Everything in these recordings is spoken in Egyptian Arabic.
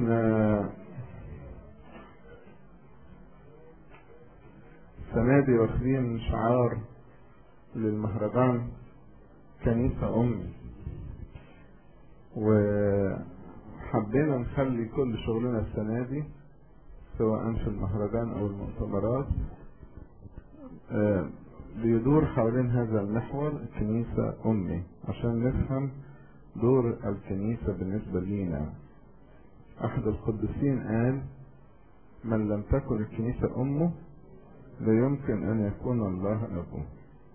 احنا السنة دي واخدين شعار للمهرجان كنيسة أمي وحبينا نخلي كل شغلنا السنة دي سواء في المهرجان أو المؤتمرات بيدور حوالين هذا المحور الكنيسة أمي عشان نفهم دور الكنيسة بالنسبة لينا أحد القديسين قال من لم تكن الكنيسة أمه لا يمكن أن يكون الله أبوه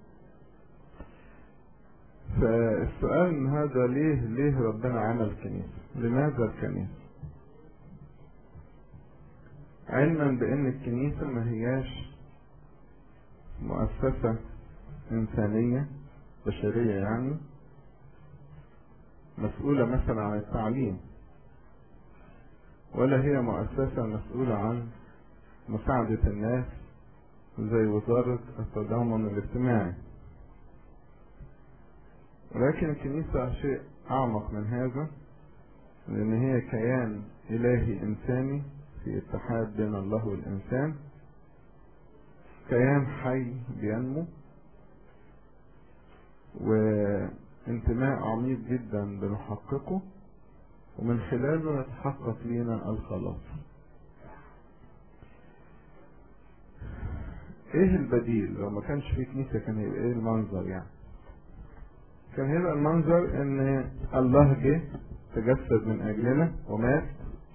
فالسؤال من هذا ليه ليه ربنا عمل كنيسة لماذا الكنيسة علما بأن الكنيسة ما هياش مؤسسة إنسانية بشرية يعني مسؤولة مثلا عن التعليم ولا هي مؤسسة مسؤولة عن مساعدة الناس زي وزارة التضامن الاجتماعي ولكن الكنيسة شيء أعمق من هذا لأن هي كيان إلهي إنساني في اتحاد بين الله والإنسان كيان حي بينمو وانتماء عميق جدا بنحققه ومن خلاله يتحقق لنا الخلاص ايه البديل لو ما كانش في كنيسة كان هيبقى ايه المنظر يعني كان هيبقى المنظر ان الله جه تجسد من اجلنا ومات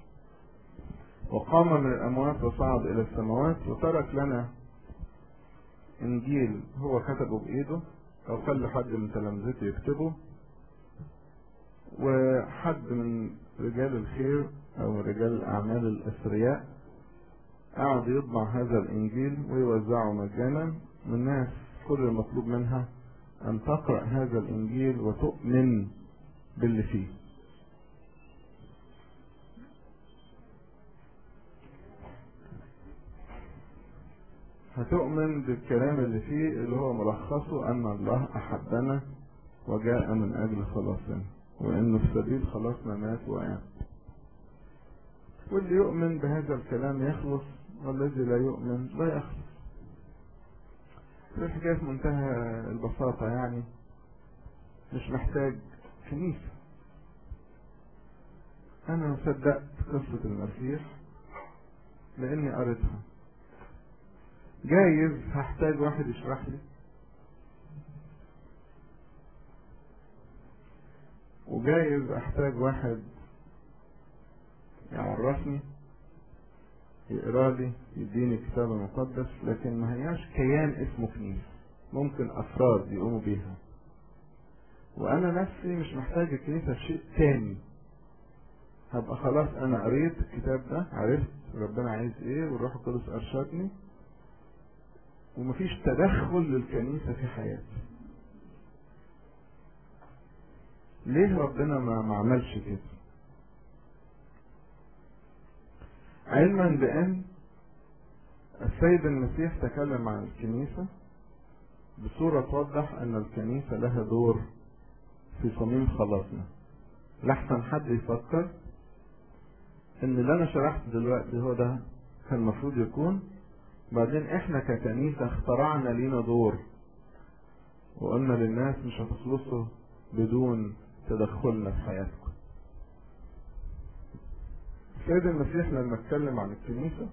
وقام من الاموات وصعد الى السماوات وترك لنا انجيل هو كتبه بايده او خلى حد من تلامذته يكتبه وحد من رجال الخير او رجال الاعمال الاثرياء قعد يطبع هذا الانجيل ويوزعه مجانا والناس كل المطلوب منها ان تقرا هذا الانجيل وتؤمن باللي فيه هتؤمن بالكلام اللي فيه اللي هو ملخصه ان الله احبنا وجاء من اجل خلاصنا وانه في سبيل خلاصنا مات وقام واللي يؤمن بهذا الكلام يخلص والذي لا يؤمن لا يخلص الحكاية في منتهى البساطة يعني مش محتاج كنيسة أنا صدقت قصة المسيح لأني قريتها جايز هحتاج واحد يشرح لي وجايز احتاج واحد يعرفني يقرا لي يديني كتاب مقدس لكن ما هياش كيان اسمه كنيسه ممكن افراد يقوموا بيها وانا نفسي مش محتاج الكنيسه في شيء تاني هبقى خلاص انا قريت الكتاب ده عرفت ربنا عايز ايه والروح القدس ارشدني ومفيش تدخل للكنيسه في حياتي ليه ربنا ما ما عملش كده علما بان السيد المسيح تكلم عن الكنيسه بصوره توضح ان الكنيسه لها دور في صميم خلاصنا لحسن حد يفكر ان اللي انا شرحته دلوقتي هو ده كان المفروض يكون بعدين احنا ككنيسة اخترعنا لينا دور وقلنا للناس مش هتخلصوا بدون تدخلنا في حياتكم السيد المسيح لما اتكلم عن الكنيسة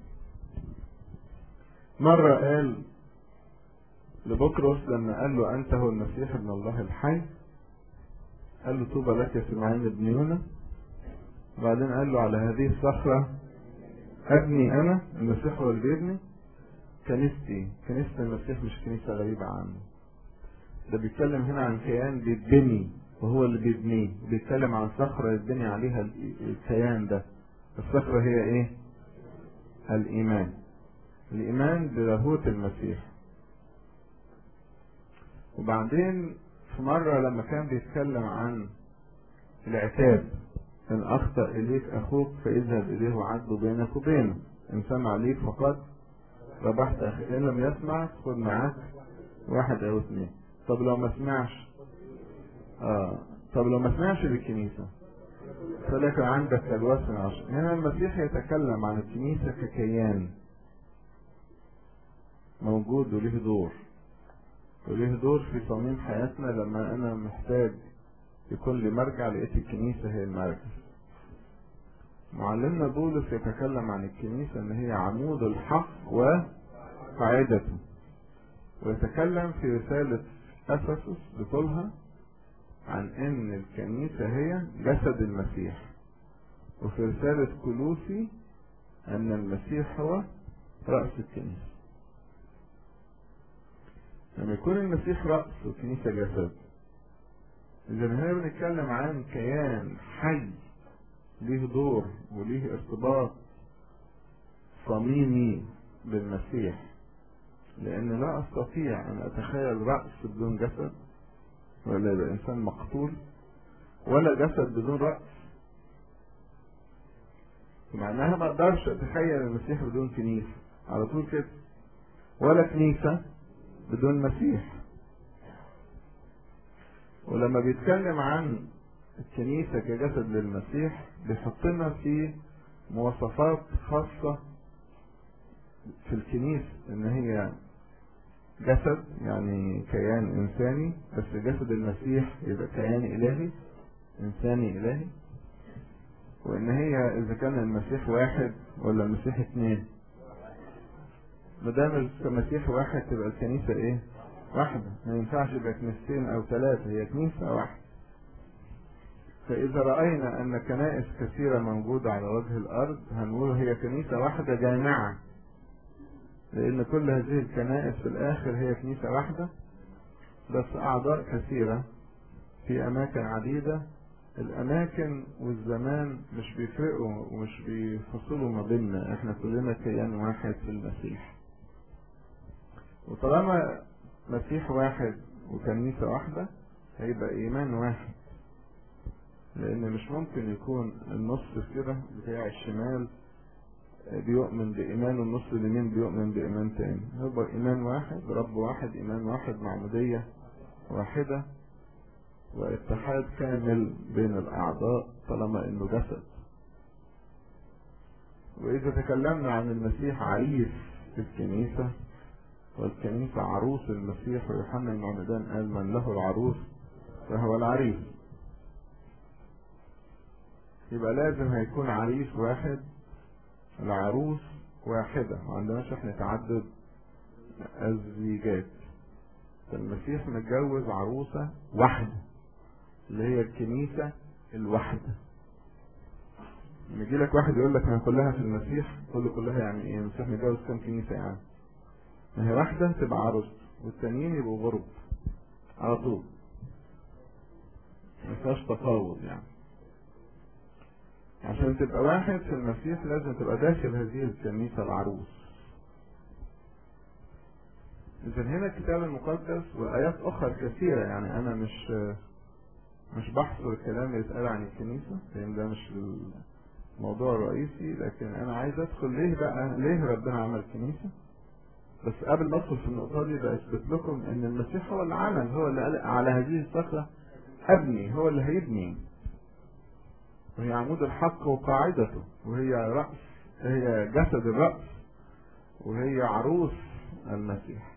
مرة قال لبطرس لما قال له أنت هو المسيح ابن الله الحي قال له طوبى لك يا سمعان ابن يونا بعدين قال له على هذه الصخرة أبني أنا المسيح هو اللي بيبني كنيستي كنيسة المسيح مش كنيسة غريبة عنه ده بيتكلم هنا عن كيان بيتبني وهو اللي بيبنيه بيتكلم عن صخرة يتبني عليها الكيان ده الصخرة هي ايه الإيمان الإيمان بلاهوت المسيح وبعدين في مرة لما كان بيتكلم عن العتاب إن أخطأ إليك أخوك فاذهب إليه وعدوا بينك وبينه إن سمع ليك فقد ربحت أخي إن لم يسمع خد معاك واحد أو اثنين طب لو ما سمعش آه طب لو ما سمعش بالكنيسة فلك عندك الوثن عشر هنا المسيح يتكلم عن الكنيسة ككيان موجود وله دور وله دور في صميم حياتنا لما انا محتاج يكون لي مرجع لقيت الكنيسة هي المركز معلمنا بولس يتكلم عن الكنيسة ان هي عمود الحق وقاعدته ويتكلم في رسالة افسس بطولها عن ان الكنيسة هي جسد المسيح وفي رسالة كلوسي ان المسيح هو رأس الكنيسة لما يكون المسيح رأس والكنيسة جسد إذا هنا بنتكلم عن كيان حي ليه دور وليه ارتباط صميمي بالمسيح لأن لا أستطيع أن أتخيل رأس بدون جسد ولا يبقى إنسان مقتول ولا جسد بدون رأس معناها ما أقدرش أتخيل المسيح بدون كنيسة على طول كده ولا كنيسة بدون مسيح ولما بيتكلم عن الكنيسة كجسد للمسيح بيحطنا في مواصفات خاصة في الكنيسة ان هي جسد يعني كيان انساني بس جسد المسيح يبقى كيان الهي انساني الهي وان هي اذا كان المسيح واحد ولا المسيح اثنين ما دام المسيح واحد تبقى الكنيسة ايه واحدة ما ينفعش يبقى كنيستين او ثلاثة هي كنيسة واحدة فإذا رأينا أن كنائس كثيرة موجودة على وجه الأرض هنقول هي كنيسة واحدة جامعة لأن كل هذه الكنائس في الآخر هي كنيسة واحدة بس أعضاء كثيرة في أماكن عديدة الأماكن والزمان مش بيفرقوا ومش بيفصلوا ما بيننا احنا كلنا كيان واحد في المسيح وطالما مسيح واحد وكنيسة واحدة هيبقى إيمان واحد لأن مش ممكن يكون النص كده بتاع الشمال بيؤمن بإيمان والنص اليمين بيؤمن بإيمان تاني هو إيمان واحد رب واحد إيمان واحد معمودية واحدة واتحاد كامل بين الأعضاء طالما إنه جسد وإذا تكلمنا عن المسيح عريس في الكنيسة والكنيسة عروس المسيح ويوحنا المعمدان قال من له العروس فهو العريس يبقى لازم هيكون عريس واحد العروس واحدة ما عندناش احنا تعدد الزيجات فالمسيح متجوز عروسة واحدة اللي هي الكنيسة الواحدة لما يجي لك واحد يقول لك انا كلها في المسيح تقول له كلها يعني ايه المسيح متجوز كام كنيسة يعني ما هي واحدة تبقى عروسته والتانيين يبقوا غرب على طول ما فيهاش تفاوض يعني عشان تبقى واحد في المسيح لازم تبقى داخل هذه الكنيسة العروس إذا هنا الكتاب المقدس وآيات أخرى كثيرة يعني أنا مش مش بحصر الكلام اللي يتقال عن الكنيسة لأن ده مش الموضوع الرئيسي لكن أنا عايز أدخل ليه بقى ليه ربنا عمل كنيسة بس قبل ما أدخل في النقطة دي بأثبت لكم إن المسيح هو اللي عمل هو اللي قال على هذه الصخرة أبني هو اللي هيبني وهي عمود الحق وقاعدته وهي رأس هي جسد الرأس وهي عروس المسيح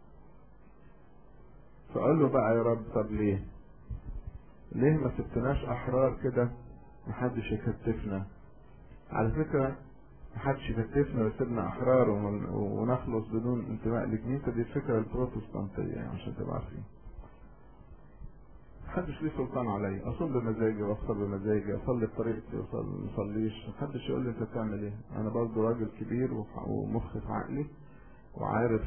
فقال له بقى يا رب طب ليه ليه ما سبتناش احرار كده محدش يكتفنا على فكرة محدش يكتفنا ويسيبنا احرار ونخلص بدون انتماء لكنيسة دي الفكرة البروتستانتية يعني عشان تبقى عارفين محدش ليه سلطان عليا اصوم بمزاجي وافطر بمزاجي اصلي بطريقتي ما اصليش محدش يقول لي انت بتعمل ايه انا برضه راجل كبير ومخ في عقلي وعارف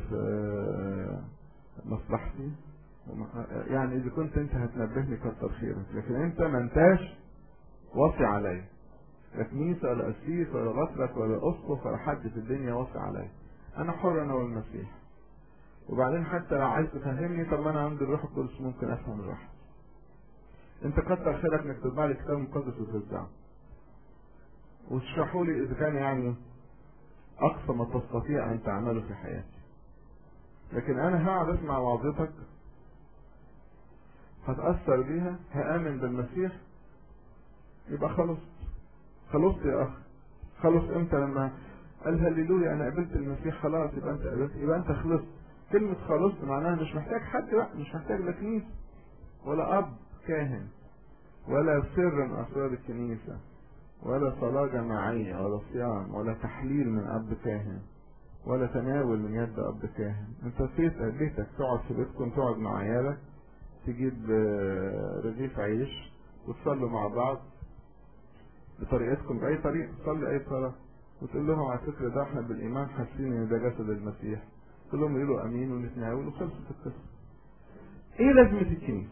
مصلحتي يعني اذا كنت انت هتنبهني كتر خيرك لكن انت ما انتاش واصي عليا لا كنيسة ولا قسيس ولا بطرك ولا اسقف ولا حد في الدنيا واصي عليا انا حر انا والمسيح وبعدين حتى لو عايز تفهمني طب ما انا عندي الروح القدس ممكن افهم الروح انت كتر خيرك انك تطبع لي كتاب مقدس وتوزعه وتشرحوا لي اذا كان يعني اقصى ما تستطيع ان تعمله في حياتي لكن انا هقعد اسمع وعظتك هتأثر بيها هآمن بالمسيح يبقى خلص خلصت يا اخ خلص امتى لما قال هللويا انا قبلت المسيح خلاص يبقى انت قبلت يبقى انت خلصت كلمة خلصت معناها مش محتاج حد بقى مش محتاج لا كنيسة ولا اب كاهن ولا سر من اسرار الكنيسة ولا صلاة جماعية ولا صيام ولا تحليل من اب كاهن ولا تناول من يد اب كاهن انت في بيتك تقعد في بيتكم تقعد مع عيالك تجيب رغيف عيش وتصلوا مع بعض بطريقتكم بأي طريقة تصلي أي صلاة وتقول لهم على فكرة ده احنا بالإيمان حاسين إن ده جسد المسيح كلهم يقولوا أمين ونتناول وخلصت القصة إيه لازمة الكنيسة؟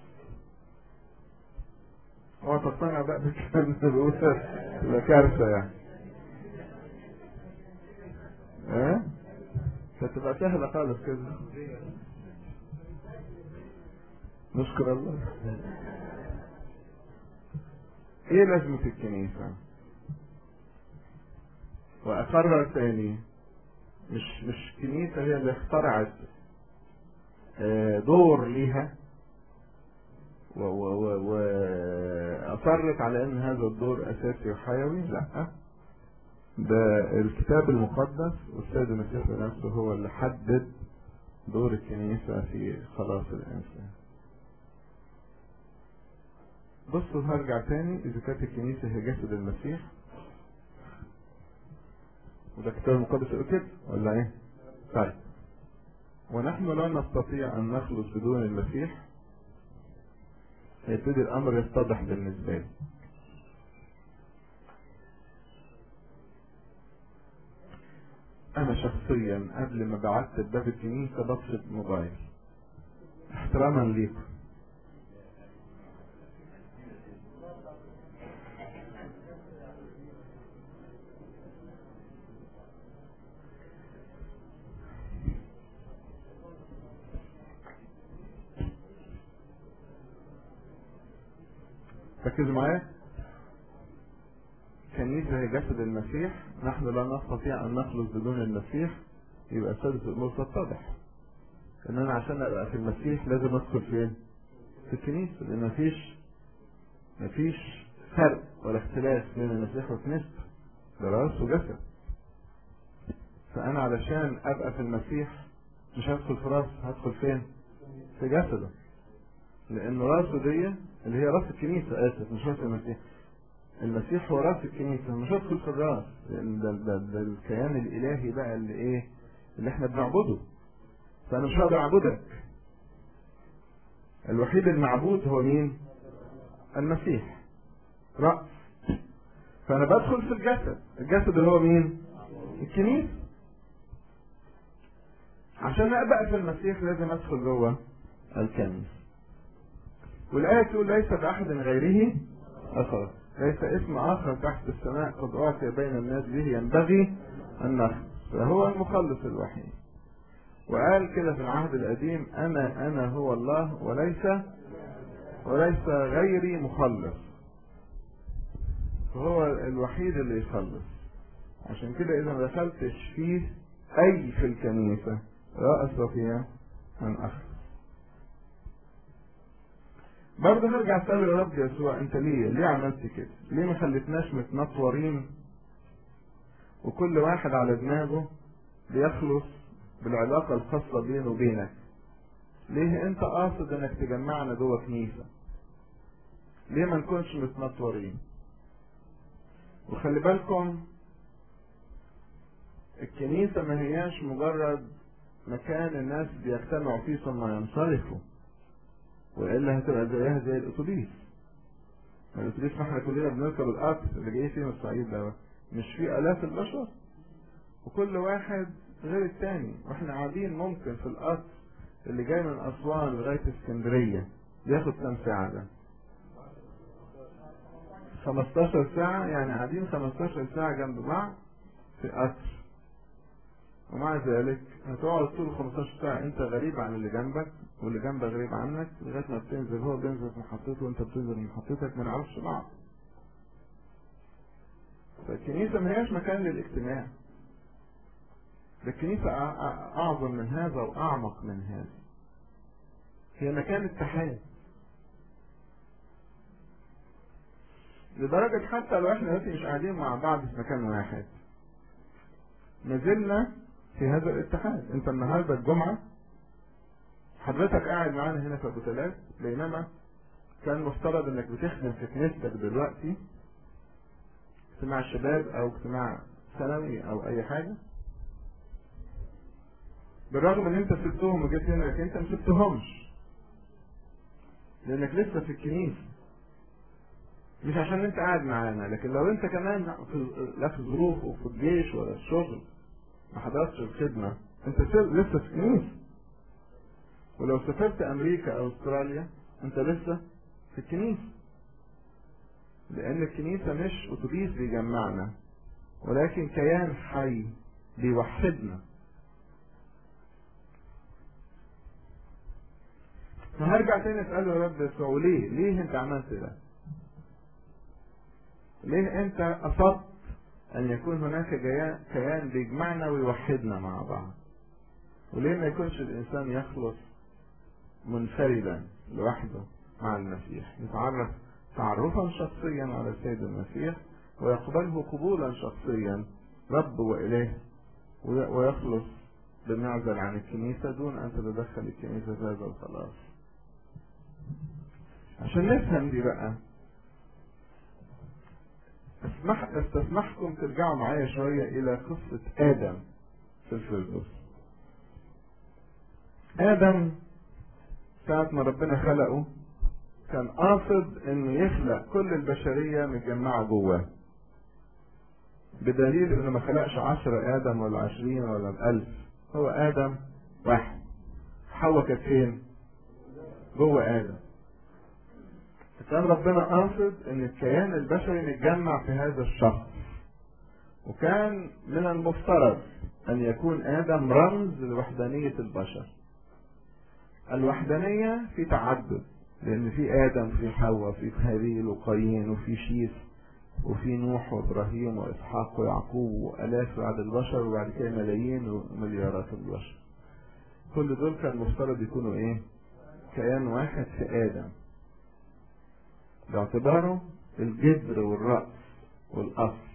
هو تقتنع بقى بالكلام اللي بقوله تبقى كارثة يعني ها؟ أه؟ فتبقى سهلة خالص كده نشكر الله ايه لازمة الكنيسة واقرر تاني مش مش كنيسة هي اللي اخترعت دور ليها واصرت على ان هذا الدور اساسي وحيوي لا ده الكتاب المقدس والسيد المسيح نفسه هو اللي حدد دور الكنيسة في خلاص الانسان بصوا هرجع تاني اذا كانت الكنيسة هي جسد المسيح وده الكتاب المقدس يقول كده ولا ايه طيب ونحن لا نستطيع ان نخلص بدون المسيح هيبتدي الامر يتضح بالنسبة لي انا شخصيا قبل ما بعت باب الكنيسة بطفي موبايل احتراما ليكم ركزوا معايا كنيسة هي جسد المسيح نحن لا نستطيع أن نخلص بدون المسيح يبقى سادس الأمور تتضح إن أنا عشان أبقى في المسيح لازم أدخل فين؟ في الكنيسة لأن مفيش مفيش فرق ولا اختلاف بين المسيح وكنيسته ده راس وجسد فأنا علشان أبقى في المسيح مش هدخل في راس هدخل فين؟ في جسده لأن راسه دي اللي هي راس الكنيسة آسف مش راس المسيح المسيح هو راس الكنيسة مش هدخل في الراس ده, ده, ده الكيان الإلهي بقى اللي إيه اللي إحنا بنعبده فأنا مش هقدر أعبدك الوحيد المعبود هو مين؟ المسيح رأس فأنا بدخل في الجسد الجسد اللي هو مين؟ الكنيسة عشان أبقى في المسيح لازم أدخل جوه الكنيسة والآية تقول ليس بأحد غيره أخر ليس اسم آخر تحت السماء قد أعطي بين الناس به ينبغي أن نخلص فهو المخلص الوحيد وقال كده في العهد القديم أنا أنا هو الله وليس وليس غيري مخلص فهو الوحيد اللي يخلص عشان كده إذا ما دخلتش فيه أي في الكنيسة لا أستطيع أن أخلص برضه هرجع اسال يا رب يسوع انت ليه ليه عملت كده ليه ما خلتناش متنطورين وكل واحد على دماغه بيخلص بالعلاقة الخاصة بينه وبينك ليه انت قاصد انك تجمعنا جوه كنيسة ليه ما نكونش متنطورين وخلي بالكم الكنيسة ما هياش مجرد مكان الناس بيجتمعوا فيه ثم ينصرفوا والا هتبقى زيها زي الاتوبيس الاتوبيس ما احنا كلنا بنركب القطر اللي جاي فيه من الصعيد ده مش فيه الاف البشر وكل واحد غير التاني واحنا قاعدين ممكن في القطر اللي جاي من اسوان لغايه اسكندريه بياخد كام ساعه ده 15 ساعة يعني قاعدين 15 ساعة جنب بعض في قطر ومع ذلك هتقعد طول 15 ساعة انت غريب عن اللي جنبك واللي جنبك غريب عنك لغاية ما بتنزل هو بينزل في محطته وانت بتنزل في محطتك ما نعرفش بعض فالكنيسة ما هياش مكان للاجتماع ده الكنيسة أعظم من هذا وأعمق من هذا هي مكان اتحاد لدرجة حتى لو احنا دلوقتي مش قاعدين مع بعض في مكان واحد ما زلنا في هذا الاتحاد انت النهاردة الجمعة حضرتك قاعد معانا هنا في ابو تلات بينما كان مفترض انك بتخدم في كنيستك دلوقتي اجتماع شباب او اجتماع ثانوي او اي حاجة بالرغم ان انت سبتهم وجيت هنا لكن انت ما سبتهمش لانك لسه في الكنيسة مش عشان انت قاعد معانا لكن لو انت كمان في لا في ظروف وفي الجيش ولا الشغل ما حضرتش الخدمة انت لسه في الكنيسة ولو سافرت امريكا او استراليا انت لسه في الكنيسة لان الكنيسة مش اتوبيس بيجمعنا ولكن كيان حي بيوحدنا فهرجع تاني اسأله يا رب يسوع ليه؟ ليه انت عملت ده؟ ليه انت قصدت ان يكون هناك كيان بيجمعنا ويوحدنا مع بعض؟ وليه ما يكونش الانسان يخلص منفردا لوحده مع المسيح يتعرف تعرفا شخصيا على السيد المسيح ويقبله قبولا شخصيا رب وإله ويخلص بالمعزل عن الكنيسة دون أن تتدخل الكنيسة في هذا الخلاص عشان نفهم دي بقى اسمح استسمحكم ترجعوا معايا شوية إلى قصة آدم في الفردوس آدم ساعة ما ربنا خلقه كان قاصد انه يخلق كل البشرية متجمعة جواه بدليل انه ما خلقش عشرة ادم ولا عشرين ولا الالف هو ادم واحد حواء كانت فين جوه ادم فكان ربنا قاصد ان الكيان البشري متجمع في هذا الشخص وكان من المفترض ان يكون ادم رمز لوحدانية البشر الوحدانية في تعدد لأن في آدم وفي حواء وفي هابيل وقايين وفي شيث وفي نوح وإبراهيم وإسحاق ويعقوب وآلاف بعد البشر وبعد كده ملايين ومليارات البشر كل دول كان مفترض يكونوا إيه؟ كيان واحد في آدم باعتباره الجذر والرأس والأصل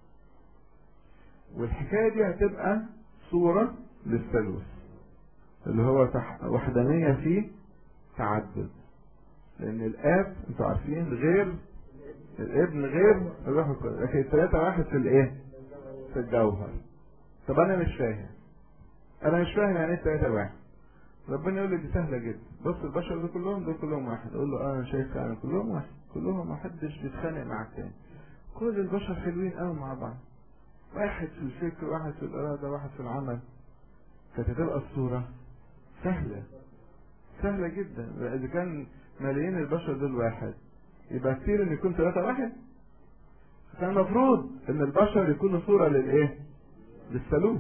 والحكاية دي هتبقى صورة للثالوث اللي هو وحدانية في تعدد لان الاب انتوا عارفين غير الابن غير الروح القدس لكن الثلاثة واحد في الايه في الجوهر طب انا مش فاهم انا مش فاهم يعني ايه الثلاثة واحد ربنا يقول لي دي سهلة جدا بص البشر دول كلهم دول كلهم واحد اقول له اه انا شايف فعلا كلهم واحد كلهم ما حدش بيتخانق مع التاني كل البشر حلوين قوي مع بعض واحد في الفكر واحد في الارادة واحد في العمل كانت هتبقى الصورة سهلة سهلة جدا اذا كان ملايين البشر دول واحد يبقى كتير ان يكون ثلاثة واحد كان المفروض ان البشر يكونوا صورة للايه للثالوث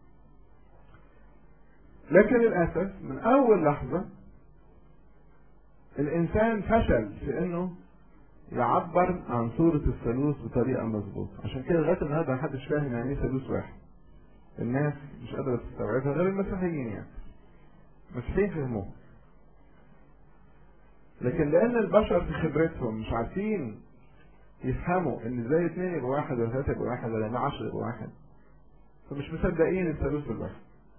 لكن للأسف من أول لحظة الإنسان فشل في إنه يعبر عن صورة الثالوث بطريقة مظبوطة عشان كده لغاية النهاردة محدش فاهم يعني إيه ثالوث واحد الناس مش قادرة تستوعبها غير المسيحيين يعني المسيحيين فهموه لكن لان البشر في خبرتهم مش عارفين يفهموا ان ازاي اتنين يبقوا واحد ولا ثلاثة يبقوا واحد ولا عشرة يبقوا واحد فمش مصدقين الثالوث البشر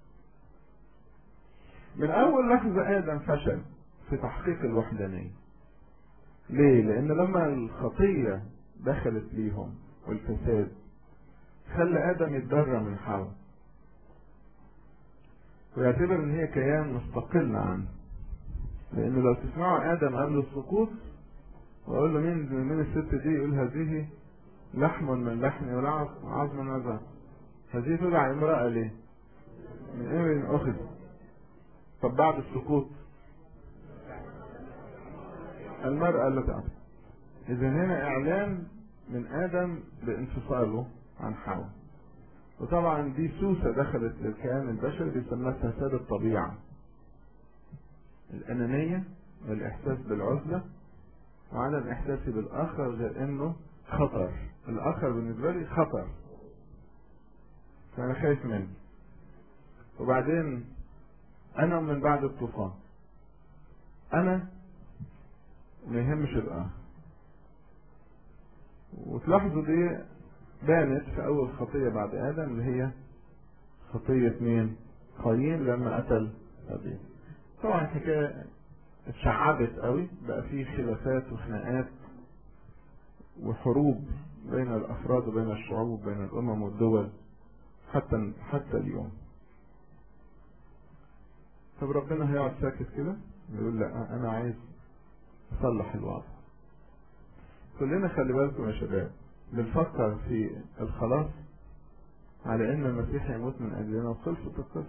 من اول لحظة ادم فشل في تحقيق الوحدانية ليه لان لما الخطية دخلت ليهم والفساد خلى ادم يتضرر من حواء ويعتبر ان هي كيان مستقل عنه لان لو تسمعوا ادم قبل السقوط واقول له مين مين الست دي يقول هذه لحم من لحمي ولا عظم من عظم هذه تدعى امرأة ليه من ايه اخذ طب بعد السقوط المرأة اللي تعطي اذا هنا اعلان من ادم بانفصاله عن حواء وطبعا دي سوسة دخلت للكيان البشري بيسموها فساد الطبيعة الأنانية والإحساس بالعزلة وعدم إحساسي بالآخر غير إنه خطر الآخر بالنسبة لي خطر فأنا خايف منه وبعدين أنا من بعد الطوفان أنا ما يهمش الآخر وتلاحظوا دي بانت في اول خطية بعد ادم اللي هي خطية مين قايين لما قتل ابيه طبعا الحكاية اتشعبت قوي بقى فيه خلافات وخناقات وحروب بين الافراد وبين الشعوب وبين الامم والدول حتى حتى اليوم طب ربنا هيقعد ساكت كده يقول لا انا عايز اصلح الوضع كلنا خلي بالكم يا شباب بنفكر في الخلاص على ان المسيح يموت من اجلنا وخلصت القصه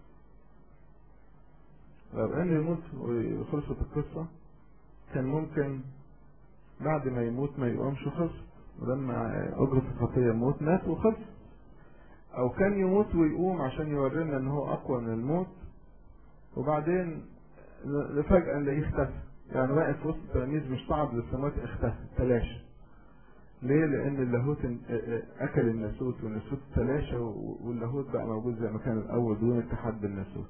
لو ان يموت وخلصت القصه كان ممكن بعد ما يموت ما يقومش خلص ولما اجرة الخطية يموت مات وخلص او كان يموت ويقوم عشان يورينا ان هو اقوى من الموت وبعدين فجأة نلاقيه اختفى يعني واقف وسط التلاميذ مش صعد للسماوات اختفى تلاشى ليه لان اللاهوت اكل الناسوت والناسوت تلاشى واللاهوت بقى موجود زي ما كان الاول دون اتحاد بالناسوت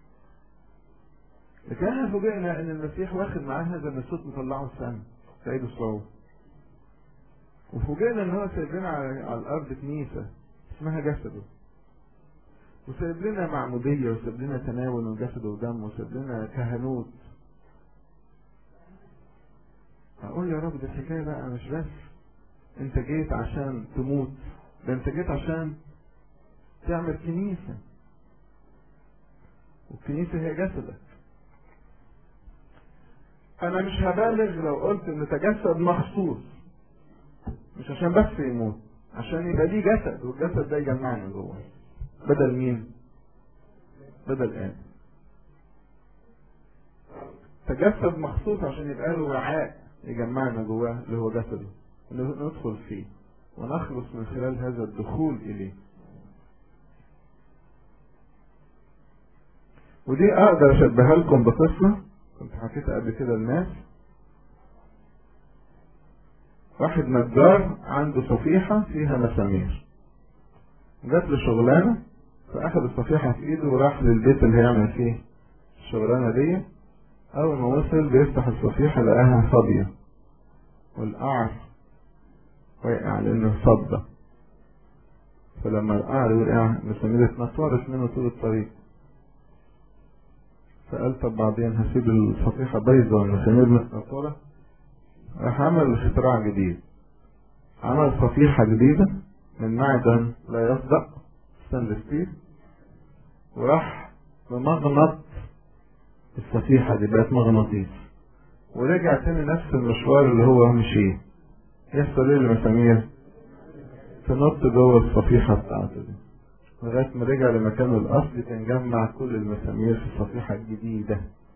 لكن احنا فوجئنا ان المسيح واخد معاه هذا الناسوت مطلعه السما في عيد الصعود وفوجئنا ان هو سايب لنا على الارض كنيسه اسمها جسده وسايب لنا معموديه وسايب لنا تناول من جسده ودمه وسايب لنا كهنوت اقول يا رب دي الحكايه بقى مش بس انت جيت عشان تموت ده انت جيت عشان تعمل كنيسه والكنيسه هي جسدك انا مش هبالغ لو قلت انه تجسد مخصوص مش عشان بس يموت عشان يبقى ليه جسد والجسد ده يجمعنا جوه بدل مين بدل آدم تجسد مخصوص عشان يبقى له وعاء يجمعنا جواه اللي هو جسده ندخل فيه ونخلص من خلال هذا الدخول إليه ودي أقدر أشبهها لكم بقصة كنت حكيتها قبل كده للناس واحد نجار عنده صفيحة فيها مسامير جات له شغلانة فأخذ الصفيحة في إيده وراح للبيت اللي هيعمل فيه الشغلانة دي أول ما وصل بيفتح الصفيحة لقاها فاضية والقعر وقع لأنه صدى فلما القعر وقع المسامير اتنطورت منه طول الطريق فقال طب بعدين هسيب الصفيحة بايظة والمسامير متنطورة راح عمل اختراع جديد عمل صفيحة جديدة من معدن لا يصدأ ستانلس ستيل وراح بمغنط الصفيحة دي بقت مغناطيس ورجع تاني نفس المشوار اللي هو مشيه يحصل ايه للمسامير تنط جوه الصفيحة بتاعته دي لغاية ما رجع لمكانه الأصلي كان جمع كل المسامير في الصفيحة الجديدة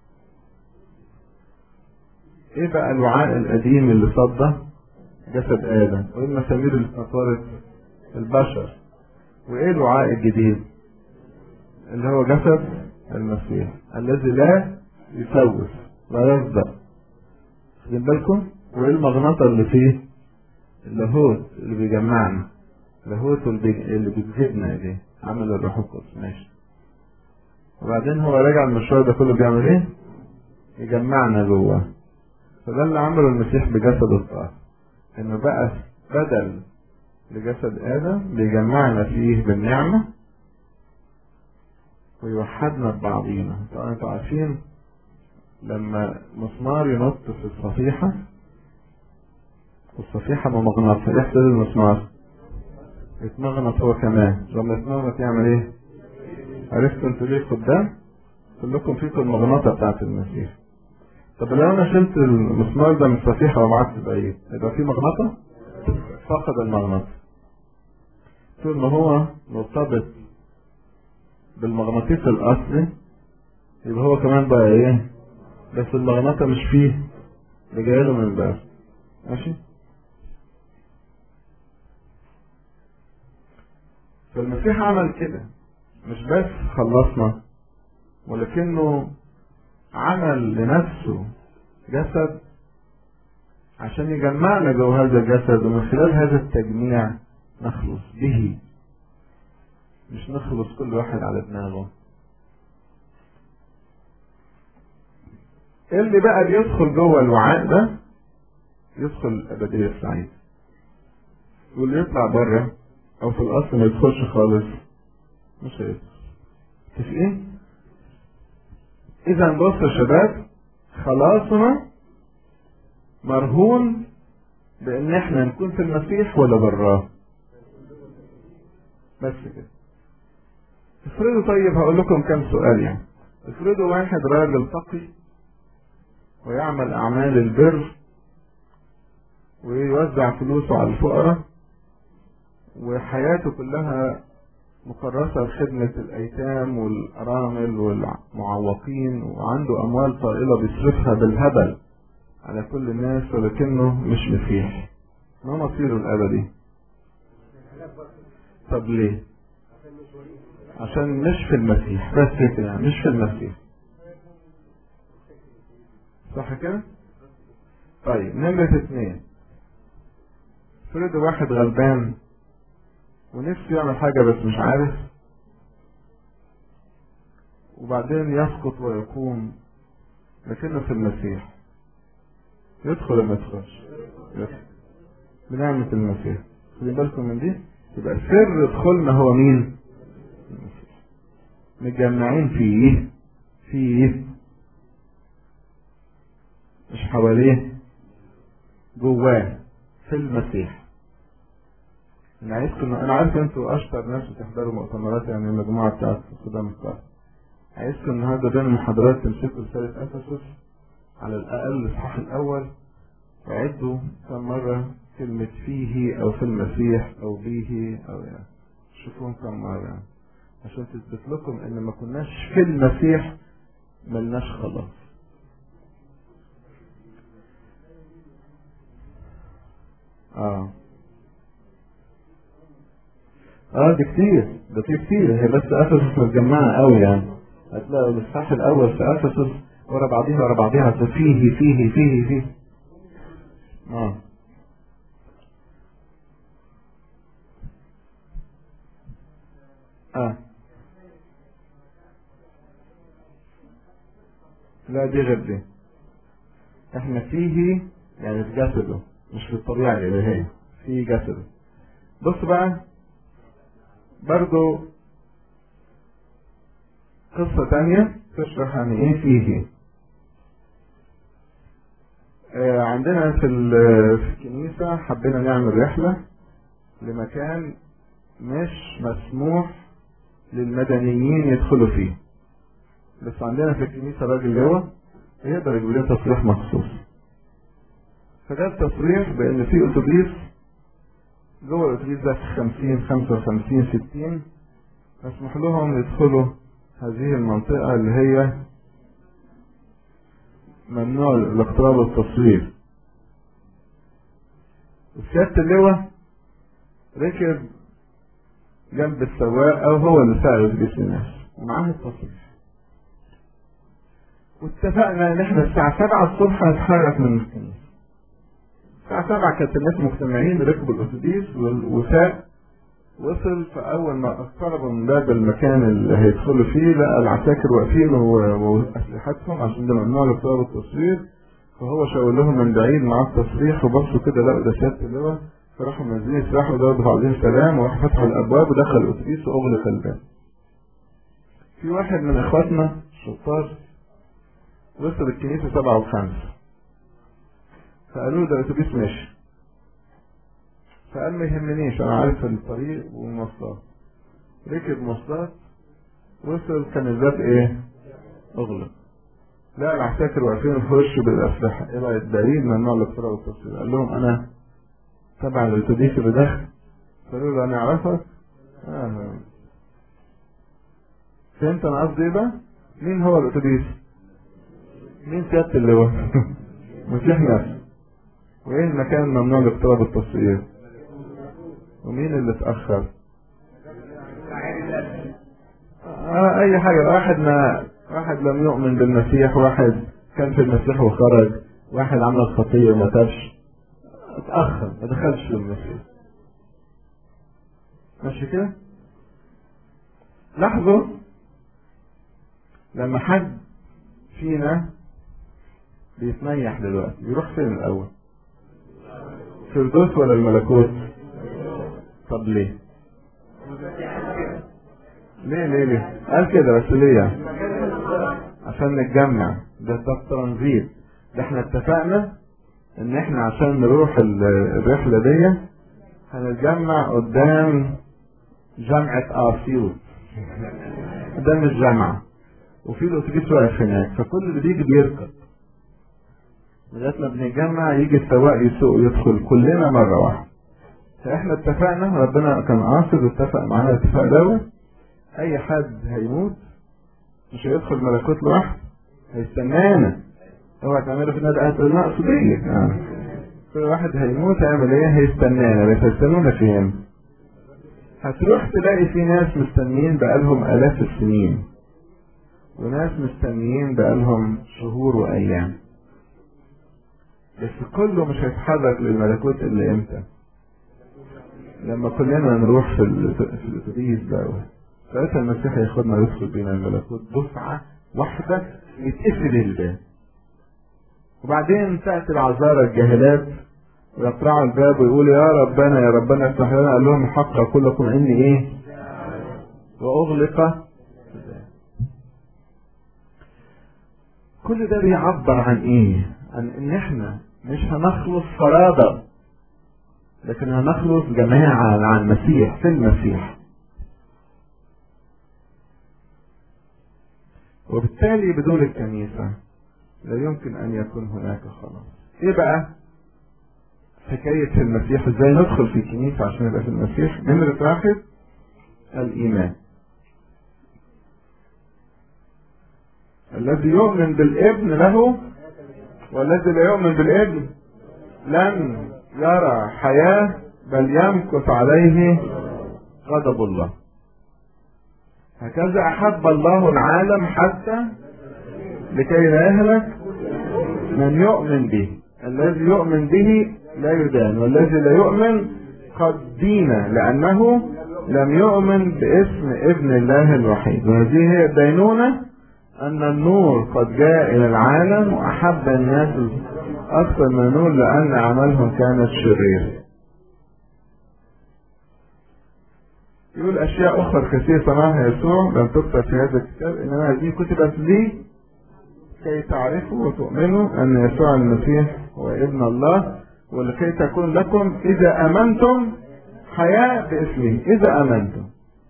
ايه بقى الوعاء القديم اللي صدى جسد آدم وايه المسامير اللي اتنطرت البشر وايه الوعاء الجديد اللي هو جسد المسيح الذي لا يسوس لا يصدق خدين بالكم وايه المغناطة اللي فيه اللاهوت اللي بيجمعنا اللاهوت اللي بيجذبنا اليه عمل الروح القدس ماشي وبعدين هو راجع المشوار ده كله بيعمل ايه يجمعنا جواه فده اللي عمله المسيح بجسد الطاهر انه بقى بدل لجسد ادم بيجمعنا فيه بالنعمة ويوحدنا ببعضينا طبعا انتوا عارفين لما مسمار ينط في الصفيحة والصفيحة بمغناطة يحصل المسمار يتمغنط هو كمان لما يتمغنط يعمل ايه عرفتوا انتوا ليه قدام كلكم فيكم المغناطة بتاعت المسيح طب لو انا شلت المسمار ده من الصفيحة وبعت بعيد يبقى في مغناطة فقد المغناطة طول ما هو مرتبط بالمغناطيس الاصلي يبقى هو كمان بقى ايه بس المغناطة مش فيه اللي جايله من بره ماشي فالمسيح عمل كده مش بس خلصنا ولكنه عمل لنفسه جسد عشان يجمعنا جوه هذا الجسد ومن خلال هذا التجميع نخلص به مش نخلص كل واحد على دماغه اللي بقى بيدخل جوه الوعاء ده يدخل الأبدية السعيدة واللي يطلع بره او في الاصل ما يدخلش خالص مش هيدخل متفقين اذا بص يا شباب خلاصنا مرهون بان احنا نكون في المسيح ولا براه بس كده افرضوا طيب هقول لكم كم سؤال يعني افرضوا واحد راجل تقي ويعمل اعمال البر ويوزع فلوسه على الفقراء وحياته كلها مكرسة لخدمة الأيتام والأرامل والمعوقين وعنده أموال طائلة بيصرفها بالهبل على كل الناس ولكنه مش مسيح ما مصيره الأبدي طب ليه عشان مش في المسيح بس كده مش في المسيح صح كده طيب نمرة اثنين فرد واحد غلبان ونفسه يعمل حاجة بس مش عارف وبعدين يسقط ويقوم لكنه في المسيح يدخل ولا ما يدخلش يدخل بنعمة المسيح خدي بالكم من دي يبقى سر دخولنا هو مين المسيح متجمعين فيه فيه مش حواليه جواه في المسيح انا عايزكم انا عارف انتوا اشطر ناس بتحضروا مؤتمرات يعني المجموعه بتاعت خدام القاهره عايزكم النهارده بين المحاضرات تمسكوا رساله افسس على الاقل الاصحاح الاول وعدوا كم مره كلمه فيه او في المسيح او به او يعني شوفوهم كم مره يعني عشان تثبت لكم ان ما كناش في المسيح ملناش خلاص اه اه دي كتير ده في كتير هي بس افسس متجمعه قوي يعني هتلاقوا الاصحاح الاول في افسس ورا بعضيها ورا بعضيها فيه فيه فيه فيه اه اه لا دي غير دي احنا فيه يعني في جسده مش في الطبيعة الإلهية في جسده بص بقى برضو قصة تانية تشرح عن ايه فيه آه عندنا في في الكنيسة حبينا نعمل رحلة لمكان مش مسموح للمدنيين يدخلوا فيه بس عندنا في الكنيسة راجل لواء يقدر يجيب لنا تصريح مخصوص فجاب تصريح بان في اتوبيس جوه الاتوبيس ده في 50 55 60 مسموح لهم يدخلوا هذه المنطقة اللي هي ممنوع الاقتراب والتصوير وسيادة اللواء ركب جنب السواق او هو اللي ساعد الاتوبيس الناس ومعاه التصريح واتفقنا ان احنا الساعة 7 الصبح هنتحرك من الكنيسة الساعة 7 كانت الناس مجتمعين ركبوا الأتوبيس وساق وصل فأول ما اقتربوا من باب المكان اللي هيدخلوا فيه لقى العساكر واقفين وأسلحتهم عشان ده ممنوع الاقتراب والتصوير فهو شاور لهم من بعيد معاه التصريح وبصوا كده لقوا ده سيادة اللواء فراحوا منزلين سلاح وضربوا بعضهم سلام وراحوا فتحوا الأبواب ودخل الأتوبيس وأغلق الباب. في واحد من إخواتنا شطار وصل الكنيسة سبعة وخمسة فقالوا له ده الاتوبيس ماشي فقال ما يهمنيش انا عارف الطريق والمواصلات ركب مواصلات وصل كان الباب ايه اغلق لا العساكر واقفين في وشه بالاسلحه ايه بقى الدليل ممنوع الاقتراب والتصوير قال لهم انا تبع الاتوبيس اللي داخل قالوا له انا اعرفك آه. فهمت انا قصدي ايه بقى مين هو الاتوبيس مين سياده اللواء مسيح نفسه وايه المكان الممنوع لاقتراب التصوير ومين اللي اتأخر آه اي حاجة واحد ما واحد لم يؤمن بالمسيح واحد كان في المسيح وخرج واحد عمل خطية وما تابش اتأخر ما دخلش في المسيح ماشي كده لاحظوا لما حد فينا بيتنيح دلوقتي بيروح فين الاول فردوس ولا الملكوت طب ليه ليه ليه ليه قال كده بس ليه يعني عشان نتجمع ده ده الترانزيت ده احنا اتفقنا ان احنا عشان نروح ال- الرحلة دي هنتجمع قدام جامعة اسيوط قدام الجامعة وفي الاتوبيس واقف هناك فكل اللي بيجي بيركب لغايه ما بنتجمع يجي السواق يسوق ويدخل كلنا مره واحده فاحنا اتفقنا ربنا كان قاصد واتفق معانا الاتفاق دوت اي حد هيموت مش هيدخل ملكوت لوحده هيستنانا اوعى تعملوا في النادي قاعد تقول نقص بيا يعني كل واحد هيموت هيعمل ايه هيستنانا بس هيستنونا فين هتروح تلاقي في ناس مستنيين بقالهم الاف السنين وناس مستنيين بقالهم شهور وايام بس كله مش هيتحرك للملكوت الا امتى لما كلنا نروح في ال- في الاتوبيس ده ساعتها المسيح ياخدنا يدخل بينا الملكوت دفعة واحدة يتقفل الباب وبعدين تأتي العذارى الجاهلات ويقرعوا الباب ويقولوا يا ربنا يا ربنا افتح لنا قال لهم الحق اقول لكم اني ايه واغلق كل ده بيعبر عن ايه عن ان احنا مش هنخلص فرادى لكن هنخلص جماعة مع المسيح في المسيح وبالتالي بدون الكنيسة لا يمكن ان يكون هناك خلاص ايه بقى حكاية في المسيح ازاي ندخل في الكنيسة عشان نبقى في المسيح نمرة واحد الايمان الذي يؤمن بالابن له والذي لا يؤمن بالابن لن يرى حياة بل يمكث عليه غضب الله هكذا أحب الله العالم حتى لكي لا يهلك من يؤمن به الذي يؤمن به لا يدان والذي لا يؤمن قد دين لأنه لم يؤمن باسم ابن الله الوحيد وهذه هي الدينونة أن النور قد جاء إلى العالم وأحب الناس أكثر من النور لأن أعمالهم كانت شريرة. يقول أشياء أخرى كثيرة صنعها يسوع لم تكتب في هذا الكتاب إنما هذه كتبت لي كي تعرفوا وتؤمنوا أن يسوع المسيح هو ابن الله ولكي تكون لكم إذا آمنتم حياة باسمه إذا آمنتم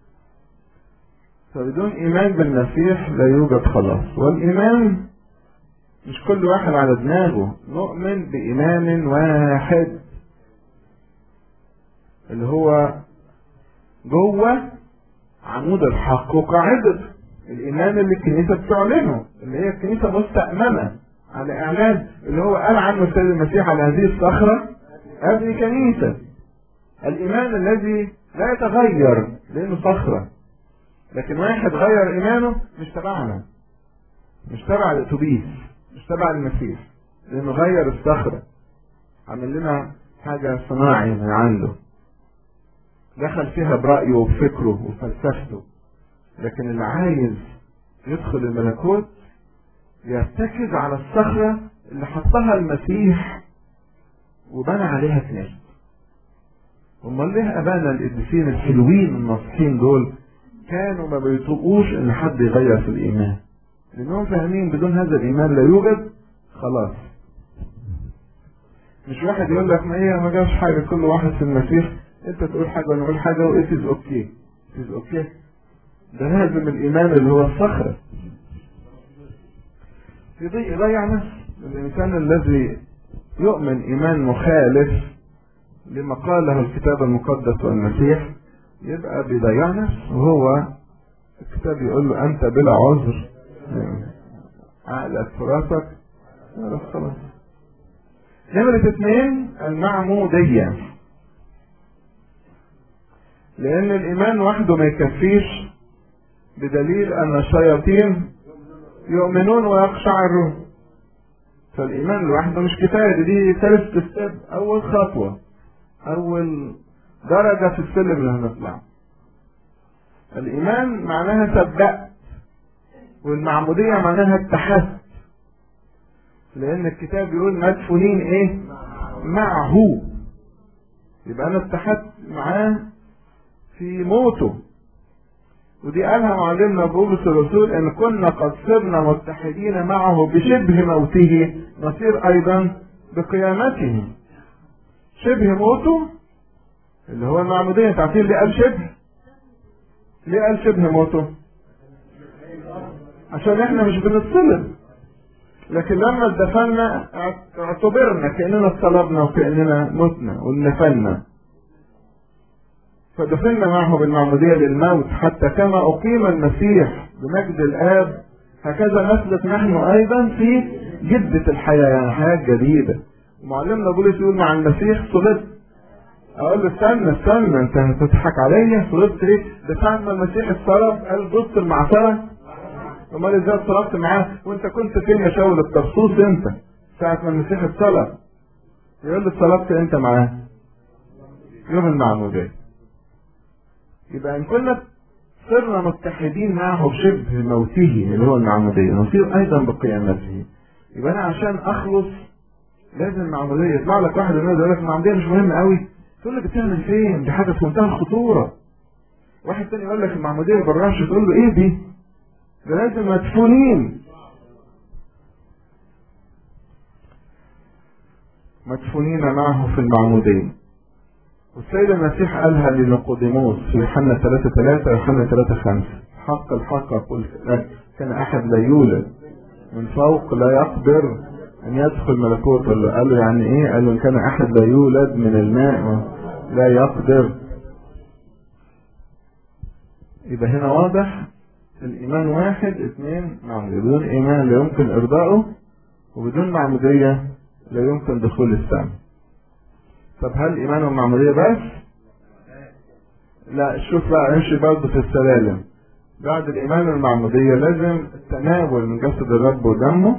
فبدون إيمان بالمسيح لا يوجد خلاص والإيمان مش كل واحد على دماغه نؤمن بإيمان واحد اللي هو جوه عمود الحق وقاعدة الإيمان اللي الكنيسة بتعلنه اللي هي الكنيسة مستأمنة على إعلان اللي هو قال عنه السيد المسيح على هذه الصخرة هذه كنيسة الإيمان الذي لا يتغير لأنه صخرة لكن واحد غير إيمانه مش تبعنا مش تبع الأتوبيس مش تبع المسيح لأنه غير الصخرة عمل لنا حاجة صناعي من عنده دخل فيها برأيه وبفكره وفلسفته لكن اللي عايز يدخل الملكوت يرتكز على الصخرة اللي حطها المسيح وبنى عليها كنيسة امال ليه ابانا القديسين الحلوين الناصحين دول كانوا ما بيطوقوش ان حد يغير في الايمان لانهم فاهمين بدون هذا الايمان لا يوجد خلاص مش واحد يقول لك ما هي ما جابش حاجه كل واحد في المسيح انت تقول حاجه وانا اقول حاجه وات از اوكي از اوكي ده لازم الايمان اللي هو الصخره يضيع يضيع نفسه الانسان الذي يؤمن ايمان مخالف لما قاله الكتاب المقدس والمسيح يبقى بيضيع نفسه وهو الكتاب يقول له انت بلا عذر عقلك في راسك خلاص خلاص نمرة اثنين المعمودية لأن الإيمان وحده ما يكفيش بدليل أن الشياطين يؤمنون ويقشعرون فالإيمان لوحده مش كفاية دي ثالث ستيب أول خطوة أول درجة في السلم اللي هنطلع الإيمان معناها صدقت والمعمودية معناها اتحدت لأن الكتاب بيقول مدفونين إيه؟ معه يبقى أنا اتحدت معاه في موته ودي قالها معلمنا بولس الرسول ان كنا قد صرنا متحدين معه بشبه موته نصير ايضا بقيامته شبه موته اللي هو المعمودية انت عارفين ليه قال شبه ليه قال شبه موته عشان احنا مش بنتصلب لكن لما اتدفنا اعتبرنا كاننا اتصلبنا وكاننا متنا ونفلنا فدفنا معه بالمعمودية للموت حتى كما أقيم المسيح بمجد الآب هكذا نثبت نحن أيضا في جدة الحياة يعني حياة جديدة ومعلمنا بولس يقول مع المسيح صلبت أقول له استنى استنى أنت هتضحك عليا صلبت ليه؟ ده ساعة ما المسيح اتصلب قال بص المعصرة امال ازاي اتصلبت معاه وانت كنت فين يا شاول الطرسوس انت ساعة ما المسيح اتصلب يقول له اتصلبت انت معاه يوم المعمودية يبقى ان كنا صرنا متحدين معه بشبه موته اللي هو المعمودية نصير ايضا بقيامته يبقى انا عشان اخلص لازم المعمودية يطلع لك واحد الناس يقول لك المعمودية مش مهمة قوي تقول له جبتها من فين دي حاجة في منتهى الخطورة واحد تاني يقول لك المعمودية بالرش تقول له ايه دي ده لازم مدفونين مدفونين معه في المعمودية والسيد المسيح قالها لنيقوديموس في يوحنا 3 3 يوحنا 3 5 حق الحق أقول لك كان أحد لا يولد من فوق لا يقدر أن يدخل ملكوت الله قال له يعني إيه؟ قال له إن كان أحد لا يولد من الماء لا يقدر يبقى هنا واضح الإيمان واحد اثنين معمودية بدون إيمان لا يمكن إرضائه وبدون معمودية لا يمكن دخول السماء طب هل الإيمان والمعمودية بس؟ لا شوف بقى امشي برضه في السلالم بعد الإيمان والمعمودية لازم التناول من جسد الرب ودمه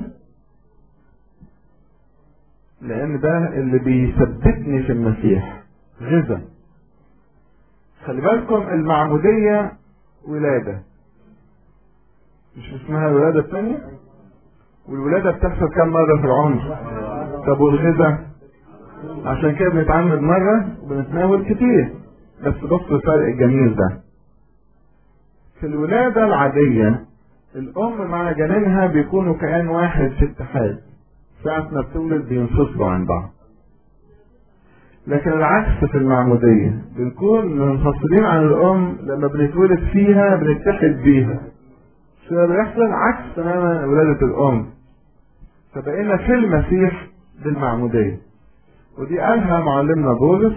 لأن ده اللي بيثبتني في المسيح غذا خلي بالكم المعمودية ولادة مش اسمها الولادة الثانية والولادة بتحصل كم مرة في العمر طب والغذاء عشان كده بنتعمد مرة وبنتناول كتير بس بص الفرق الجميل ده في الولادة العادية الأم مع جنينها بيكونوا كيان واحد في اتحاد ساعة ما بتولد بينفصلوا عن بعض لكن العكس في المعمودية بنكون منفصلين عن الأم لما بنتولد فيها بنتحد بيها شو بيحصل عكس تماما ولادة الأم فبقينا في المسيح بالمعمودية ودي قالها معلمنا بولس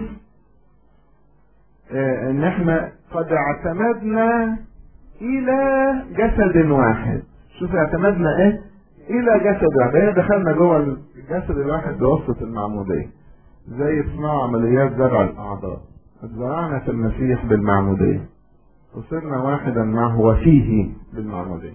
اه ان احنا قد اعتمدنا الى جسد واحد شوف اعتمدنا ايه الى جسد واحد يعني دخلنا جوه الجسد الواحد بواسطة المعمودية زي صناعة عمليات زرع الاعضاء اتزرعنا في المسيح بالمعمودية وصرنا واحدا معه وفيه بالمعمودية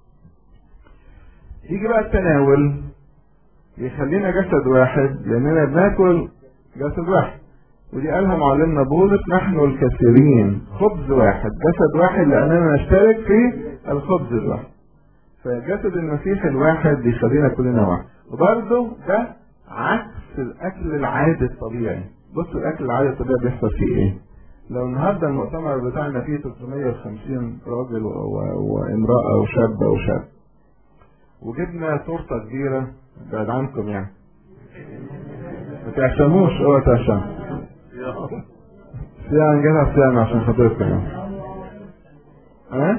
يجي بقى التناول يخلينا جسد واحد لاننا بناكل جسد واحد ودي قالها معلمنا بولس نحن الكثيرين خبز واحد جسد واحد لاننا نشترك في الخبز الواحد فجسد المسيح الواحد بيخلينا كلنا واحد وبرضه ده عكس الاكل العادي الطبيعي بصوا الاكل العادي الطبيعي بيحصل فيه ايه لو النهارده المؤتمر بتاعنا فيه 350 راجل وامرأة وشاب وشاب وجبنا تورته كبيره بعد عنكم يعني ما تعشموش اوعى تعشم صيام نجيبها صيام عشان خاطركم يعني ها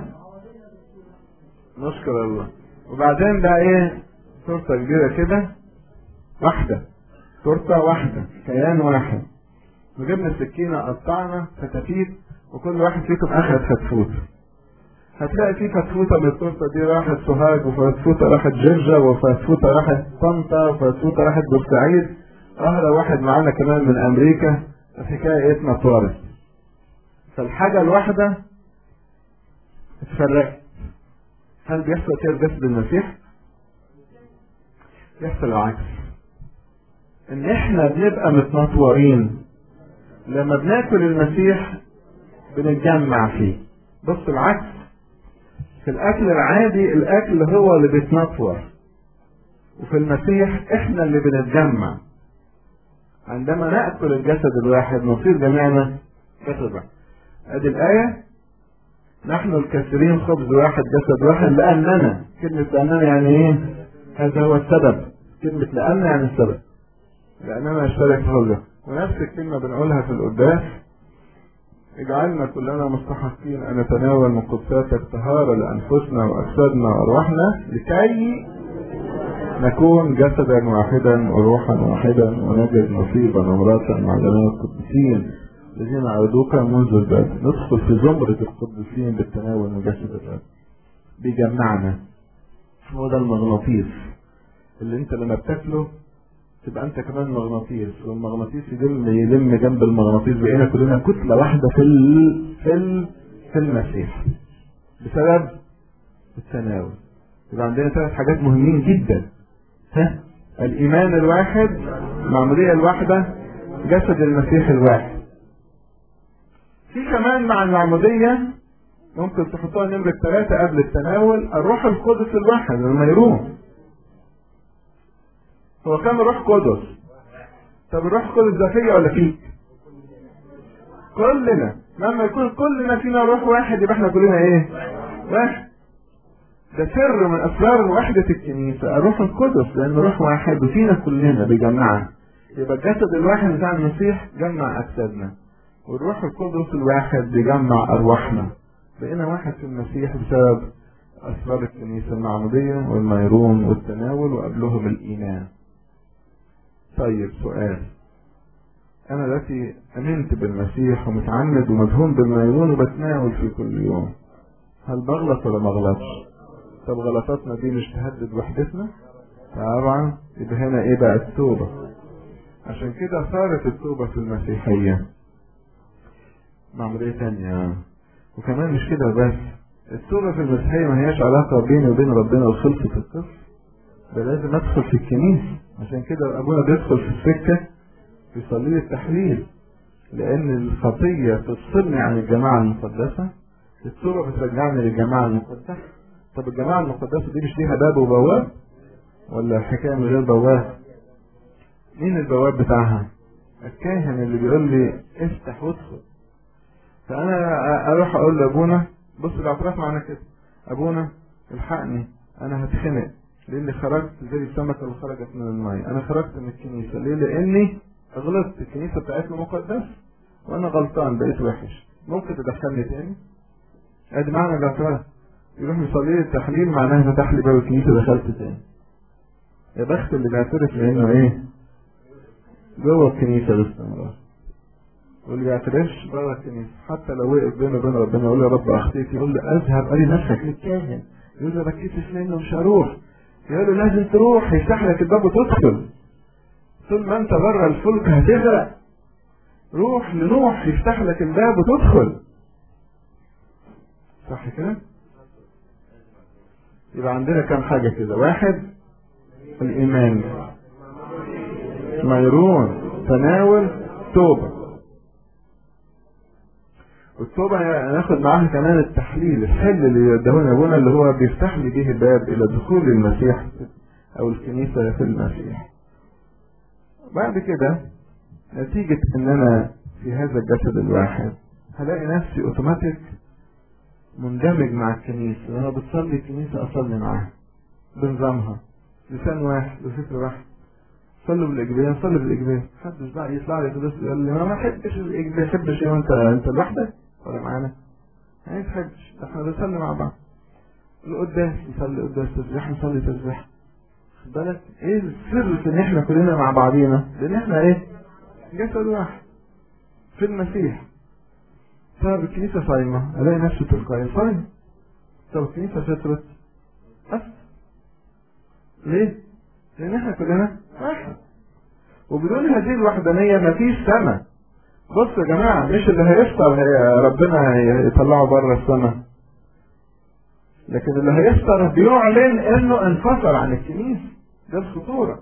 نشكر الله وبعدين بقى ايه تورته كبيره كده واحده تورته واحده كيان واحد وجبنا السكينه قطعنا فتافيت وكل واحد فيكم اخذ فتفوت هتلاقي في فتفوتة من التورتة دي راحت سوهاج وفتفوتة راحت جرجة وفتفوتة راحت طنطا وفتفوتة راحت بورسعيد أهلا واحد معانا كمان من أمريكا الحكاية اسمها طوارئ فالحاجة الواحدة اتفرقت هل بيحصل كده جسد المسيح؟ بيحصل العكس ان احنا بنبقى متنطورين لما بناكل المسيح بنتجمع فيه بص العكس في الاكل العادي الاكل هو اللي بيتنطور وفي المسيح احنا اللي بنتجمع عندما ناكل الجسد الواحد نصير جميعنا جسد واحد ادي الآية نحن الكثيرين خبز واحد جسد واحد لأننا كلمة لأننا يعني ايه هذا هو السبب كلمة لأن يعني السبب لأننا نشترك في خبزه ونفس الكلمة بنقولها في القداس اجعلنا كلنا مستحقين أن نتناول من قدساتك طهارة لأنفسنا وأجسادنا وأرواحنا لكي نكون جسدا واحدا وروحا واحدا ونجد نصيبا ومراتا مع جميع القديسين الذين عرضوك منذ البدء ندخل في زمرة القديسين بالتناول من جسد الرب بيجمعنا هو ده المغناطيس اللي انت لما بتاكله تبقى انت كمان مغناطيس والمغناطيس يلم يلم جنب المغناطيس بقينا كلنا كتلة واحدة في ال... في ال... في المسيح بسبب التناول يبقى عندنا ثلاث حاجات مهمين جدا ها الايمان الواحد المعمودية الواحدة جسد المسيح الواحد في كمان مع المعمودية ممكن تحطوها نمرة ثلاثة قبل التناول الروح القدس الواحد الميرون هو كان روح قدس طب الروح القدس ده فيا ولا فيك؟ كلنا لما يكون كلنا فينا روح واحد يبقى احنا كلنا ايه؟ واحد ده سر من اسرار وحدة الكنيسة الروح القدس لان روح واحد وفينا كلنا بيجمعنا يبقى الجسد الواحد بتاع المسيح جمع اجسادنا والروح القدس الواحد بيجمع ارواحنا بقينا واحد في المسيح بسبب اسرار الكنيسة المعمودية والميرون والتناول وقبلهم الايمان طيب سؤال انا دلوقتي امنت بالمسيح ومتعمد ومدهون بالميرون وبتناول في كل يوم هل بغلط ولا ما اغلطش طب غلطاتنا دي مش تهدد وحدتنا طبعا يبقى هنا ايه بقى التوبة عشان كده صارت التوبة في المسيحية معمولية تانية وكمان مش كده بس التوبة في المسيحية ما هياش علاقة بيني وبين ربنا وخلصة القصة ده لازم ادخل في الكنيسة عشان كده ابونا بيدخل في السكة يصلي لي التحليل لان الخطية تفصلني عن الجماعة المقدسة التوبة بترجعني للجماعة المقدسة طب الجماعة المقدسة دي مش ليها باب وبواب ولا حكاية من غير بواب مين البواب بتاعها الكاهن اللي بيقول لي افتح وادخل فانا اروح اقول لابونا بص الاعتراف معانا كده ابونا الحقني انا هتخنق لاني خرجت زي السمكة اللي خرجت من الماء انا خرجت من الكنيسة ليه لاني غلطت الكنيسة بتاعتنا مقدسة وانا غلطان بقيت وحش ممكن تدخلني تاني ادي معنى الاعتراف يروح يصلي لي التحليل معناها فتح لي باب الكنيسة دخلت تاني يا بخت اللي بيعترف لانه ايه جوه الكنيسة باستمرار واللي بيعترفش بره الكنيسة حتى لو وقف بينه وبين ربنا يقول له يا رب اخطيت يقول له اذهب اري نفسك للكاهن يقول له ركزت منه مش هروح يقول له لازم تروح يفتح لك الباب وتدخل طول ما انت بره الفلك هتغرق روح لنوح يفتح لك الباب وتدخل صح كده يبقى عندنا كام حاجة كده واحد الإيمان ميرون تناول توبة والتوبة هناخد معاها كمان التحليل الحل اللي يدهون ابونا اللي هو بيفتح لي به الباب الى دخول المسيح او الكنيسة في المسيح بعد كده نتيجة ان انا في هذا الجسد الواحد هلاقي نفسي اوتوماتيك مندمج مع الكنيسة لما بتصلي الكنيسة اصلي معاها بنظامها لسان واحد وفكر واحد صلوا بالاجباريه صلوا بالاجباريه محدش بقى يطلع لي كده يقول لي انا ما احبش الاجباريه ما احبش ايه وانت انت لوحدك ولا معانا ما يتحبش احنا بنصلي مع بعض القداس نصلي قداس تسبيح نصلي تسبيح خد بالك ايه السر في ان احنا كلنا مع بعضينا لان احنا ايه جسد واحد في المسيح طب الكنيسة صايمة الاقي نفسي تلقائي صايمة طب الكنيسة فطرت بس ليه؟ لان احنا كلنا واحد وبدون هذه الوحدانية مفيش سماء بصوا يا جماعة مش اللي هيفطر هي ربنا يطلعه بره السماء لكن اللي هيفطر بيعلن انه انفصل عن الكنيسة ده الخطورة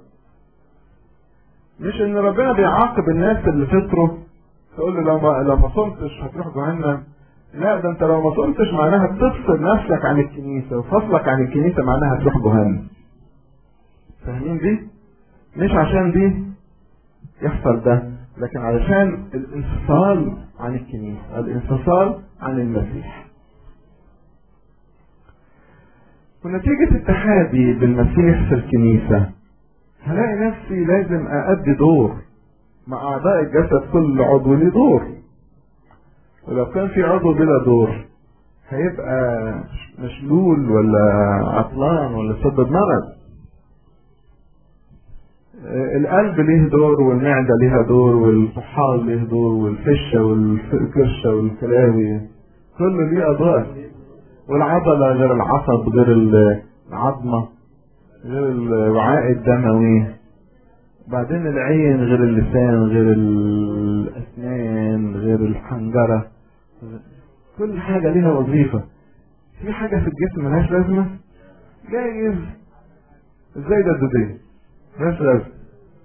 مش ان ربنا بيعاقب الناس اللي فطروا تقول له لو ما لو ما صمتش هتروح جهنم لا ده انت لو ما صمتش معناها بتفصل نفسك عن الكنيسة وفصلك عن الكنيسة معناها هتروح جهنم فاهمين دي؟ مش عشان دي يحصل ده لكن علشان الانفصال عن الكنيسة الانفصال عن المسيح ونتيجة اتحادي بالمسيح في الكنيسة هلاقي نفسي لازم أأدي دور مع أعضاء الجسد كل عضو له دور ولو كان في عضو بلا دور هيبقى مشلول ولا عطلان ولا سبب مرض القلب ليه دور والمعدة ليها دور والطحال ليه دور والفشة والكرشة والكلاوي كله ليه أدوار والعضلة غير العصب غير العظمة غير الوعاء الدموي بعدين العين غير اللسان غير الأسنان غير الحنجرة كل حاجة ليها وظيفة في حاجة في الجسم ملهاش لازمة جايز ازاي ده الدودية ملهاش لازمة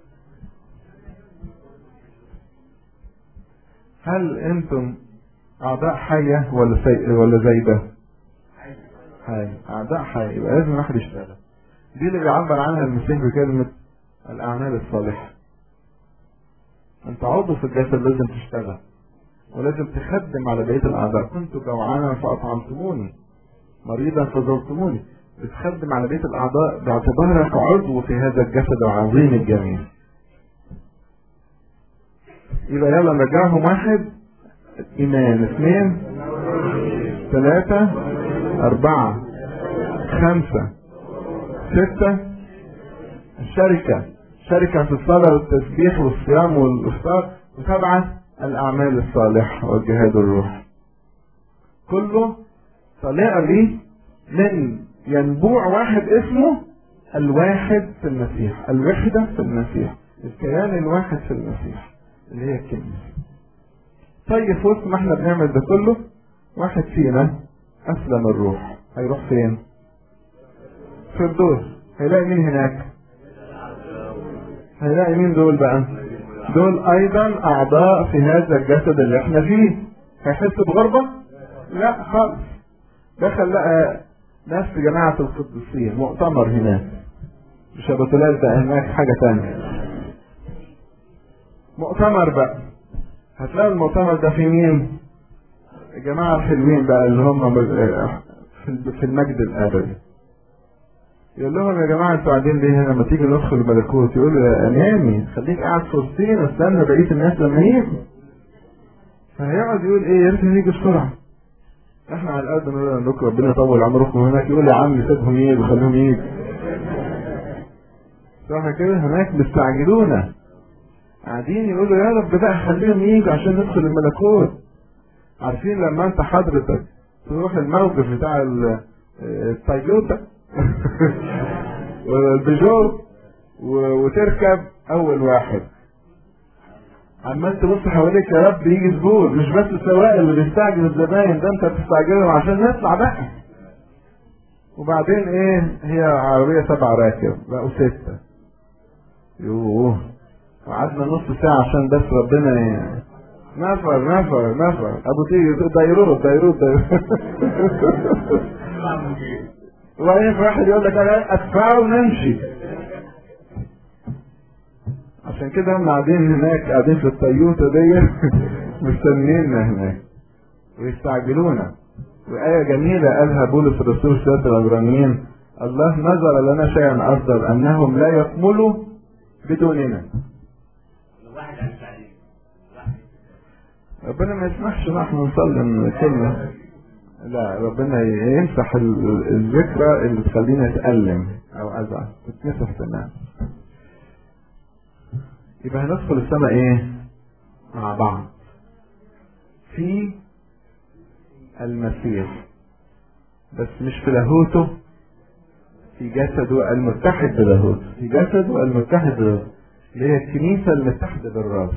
هل انتم اعضاء حية ولا سي... ولا زايدة حي اعضاء حية يبقى لازم واحد يشتغل دي اللي بيعبر عنها المسيح بكلمة الاعمال الصالحة انت عضو في الجسد لازم تشتغل ولازم تخدم على بقية الاعضاء كنت جوعانا فاطعمتموني مريضا فزرتموني بتخدم على بقية الاعضاء باعتبارك عضو في هذا الجسد العظيم الجميل يبقى يلا نرجعهم واحد ايمان اثنين ثلاثة اربعة خمسة ستة الشركة شركة في الصلاة والتسبيح والصيام والافطار وسبعة الاعمال الصالحة والجهاد الروح كله طالع لي من ينبوع واحد اسمه الواحد في المسيح الوحدة في المسيح الكيان الواحد في المسيح اللي هي الكنيسة طيب في وسط ما احنا بنعمل ده كله واحد فينا اسلم الروح هيروح فين في الدور هيلاقي مين هناك هيلاقي مين دول بقى دول ايضا اعضاء في هذا الجسد اللي احنا فيه هيحس بغربة لا خالص دخل لقى ناس في جماعة القديسين مؤتمر هناك مش هبطلات بقى هناك حاجة تانية مؤتمر بقى هتلاقي المؤتمر ده في مين الجماعة الحلوين بقى اللي هم في المجد الابدي يقول لهم يا جماعة انتوا قاعدين ليه هنا لما تيجي ندخل الملكوت يقول له يا امامي خليك قاعد في وسطينا استنى بقية الناس لما يجوا فهيقعد يقول ايه يا ريت نيجي بسرعة احنا على الارض نقول لكم ربنا يطول عمركم هناك يقول يا عم سيبهم يجوا خليهم يجوا صح كده هناك مستعجلونا قاعدين يقولوا يا رب بقى خليهم يجوا عشان ندخل الملكوت عارفين لما انت حضرتك تروح الموقف بتاع التويوتا والبيجو وتركب اول واحد عمال تبص حواليك يا رب يجي زبون مش بس السواق اللي بيستعجل الزباين ده انت بتستعجلهم عشان نطلع بقى وبعدين ايه هي عربية سبع راكب بقوا ستة يوه وقعدنا نص ساعة عشان بس ربنا ي... نفر نفر نفر ابو تيجي دايروت دايروت دايروت وبعدين في واحد يقول لك انا ادفع ونمشي عشان كده هم قاعدين هناك قاعدين في الطيوطة دي مستنينا هناك ويستعجلونا وآية جميلة قالها بولس الرسول في سورة العبرانيين الله نظر لنا شيئا أفضل أنهم لا يكملوا بدوننا ربنا ما يسمحش نحن نصلي من كلمة لا ربنا يمسح الذكرى اللي تخلينا نتألم أو أزعل تتمسح تمام يبقى هندخل السماء ايه مع بعض في المسيح بس مش في لاهوته في جسده المتحد بلاهوته في جسده المتحد بلاهوته اللي هي الكنيسة المتحدة بالراس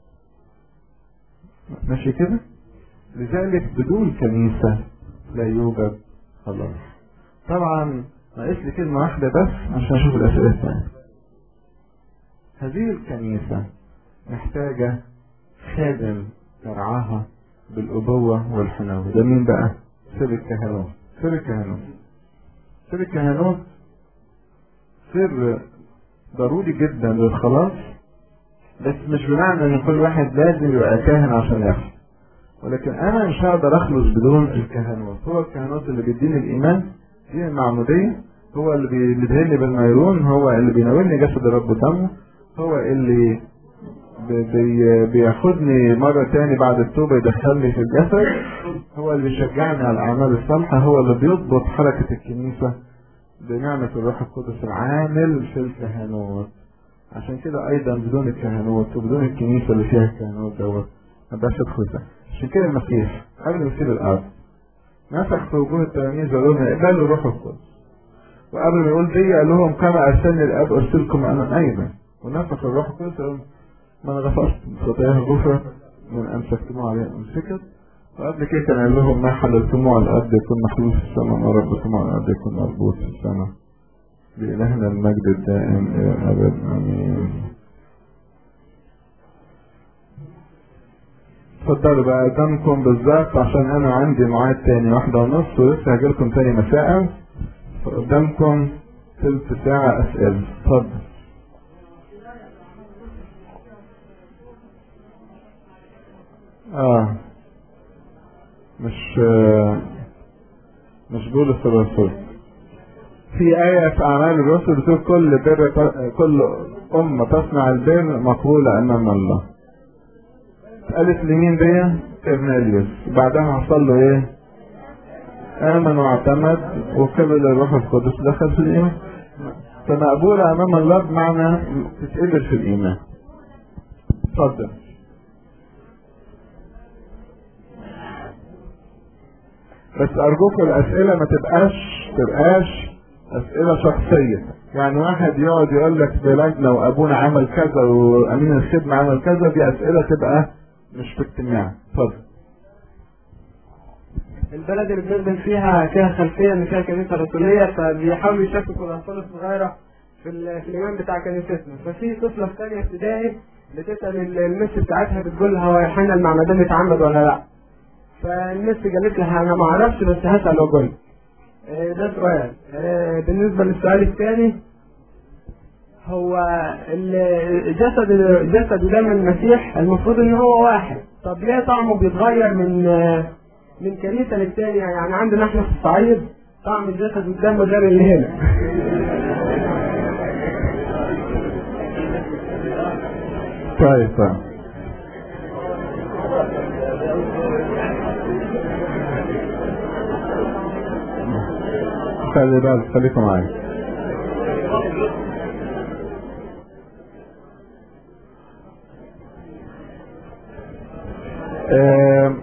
ماشي كده لذلك بدون كنيسة لا يوجد خلاص طبعا ناقص لي كلمة واحدة بس عشان اشوف الأسئلة الثانية هذه الكنيسة محتاجة خادم يرعاها بالأبوة والحناوة ده مين بقى؟ سر الكهنوت سر الكهنوت سر الكهنوت سر ضروري جدا للخلاص بس مش بمعنى ان كل واحد لازم يبقى كاهن عشان يخلص ولكن انا مش هقدر اخلص بدون الكهنوت هو الكهنوت اللي بيديني الايمان دي المعمودية هو اللي بيدهني بالميرون هو اللي بيناولني جسد الرب ودمه هو اللي بي بياخدني مرة تاني بعد التوبة يدخلني في الجسد هو اللي بيشجعني على الأعمال الصالحة هو اللي بيضبط حركة الكنيسة بنعمة الروح القدس العامل في الكهنوت عشان كده أيضا بدون الكهنوت وبدون الكنيسة اللي فيها الكهنوت دوت ما بقاش يدخل عشان كده المسيح قبل ما يسيب الأرض نفخ في وجوه التلاميذ وقال لهم اقبلوا الروح القدس وقبل ما يقول دي قال لهم كما أرسلني الآب أرسلكم أنا أيضا ونفخ الروح القدس قال من غفرت خطاياه غفرت من أمسكتموه عليه أمسكت وقبل كده كان قال لهم ما حللتموه على الأرض يكون محلول في السماء ما ربطتموه على الأرض يكون مربوط في السماء بإلهنا المجد الدائم إلى الأبد آمين اتفضلوا بقى قدامكم بالظبط عشان أنا عندي ميعاد تاني واحدة ونص ولسه هجيلكم تاني مساء فقدامكم تلت ساعة أسئلة اتفضل اه مش آه مش بولس الرسول في آية في أعمال الرسل بتقول كل بر كل أمة تصنع البر مقبولة أمام الله. قالت لمين دي؟ كرنيليوس بعدها حصل له إيه؟ آمن واعتمد وقبل الروح القدس دخل في الإيمان. فمقبولة أمام الله بمعنى تتقبل في الإيمان. اتفضل. بس ارجوكم الاسئله ما تبقاش تبقاش اسئله شخصيه يعني واحد يقعد يقول لك بلادنا وابونا عمل كذا وامين الخدمه عمل كذا دي اسئله تبقى مش في اجتماع اتفضل البلد اللي بنخدم فيها فيها خلفيه ان فيها كنيسه رسوليه فبيحاولوا يشككوا الاطفال الصغيره في, في الايمان بتاع كنيستنا ففي طفله في ثانيه ابتدائي بتسال المس بتاعتها بتقول لها هو يوحنا المعمدان اتعمد ولا لا؟ فالمس قالت لها انا ما اعرفش بس هسال واقول ده سؤال بالنسبه للسؤال الثاني هو الجسد جسد دم المسيح المفروض ان هو واحد طب ليه طعمه بيتغير من من كنيسه للتانيه يعني عندنا احنا في الصعيد طعم الجسد والدم غير اللي هنا طيب طيب خلي بالك خليكم معايا آه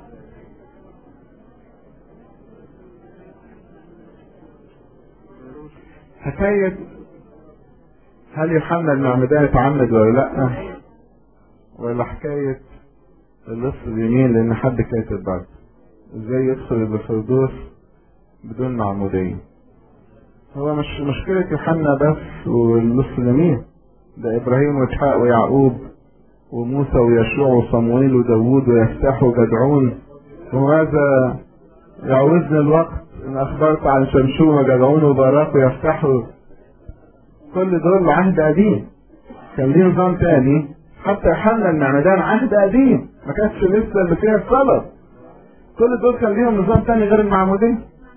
حكاية هل يوحنا المعمدان اتعمد ولا لا ولا حكاية اللص اليمين لان حد كاتب برضه ازاي يدخل الفردوس بدون معمودية هو مش مشكلة يوحنا بس واللص اليمين ده ابراهيم واسحاق ويعقوب وموسى ويشوع وصمويل وداوود ويفتح وجدعون وماذا يعوزني الوقت ان اخبرت عن شمشون وجدعون وبراق ويفتحوا كل دول عهد قديم كان ليه نظام تاني حتى يوحنا المعمدان عهد قديم ما كانتش لسه اللي فيها الصلاه كل دول كان ليهم نظام تاني غير المعموديه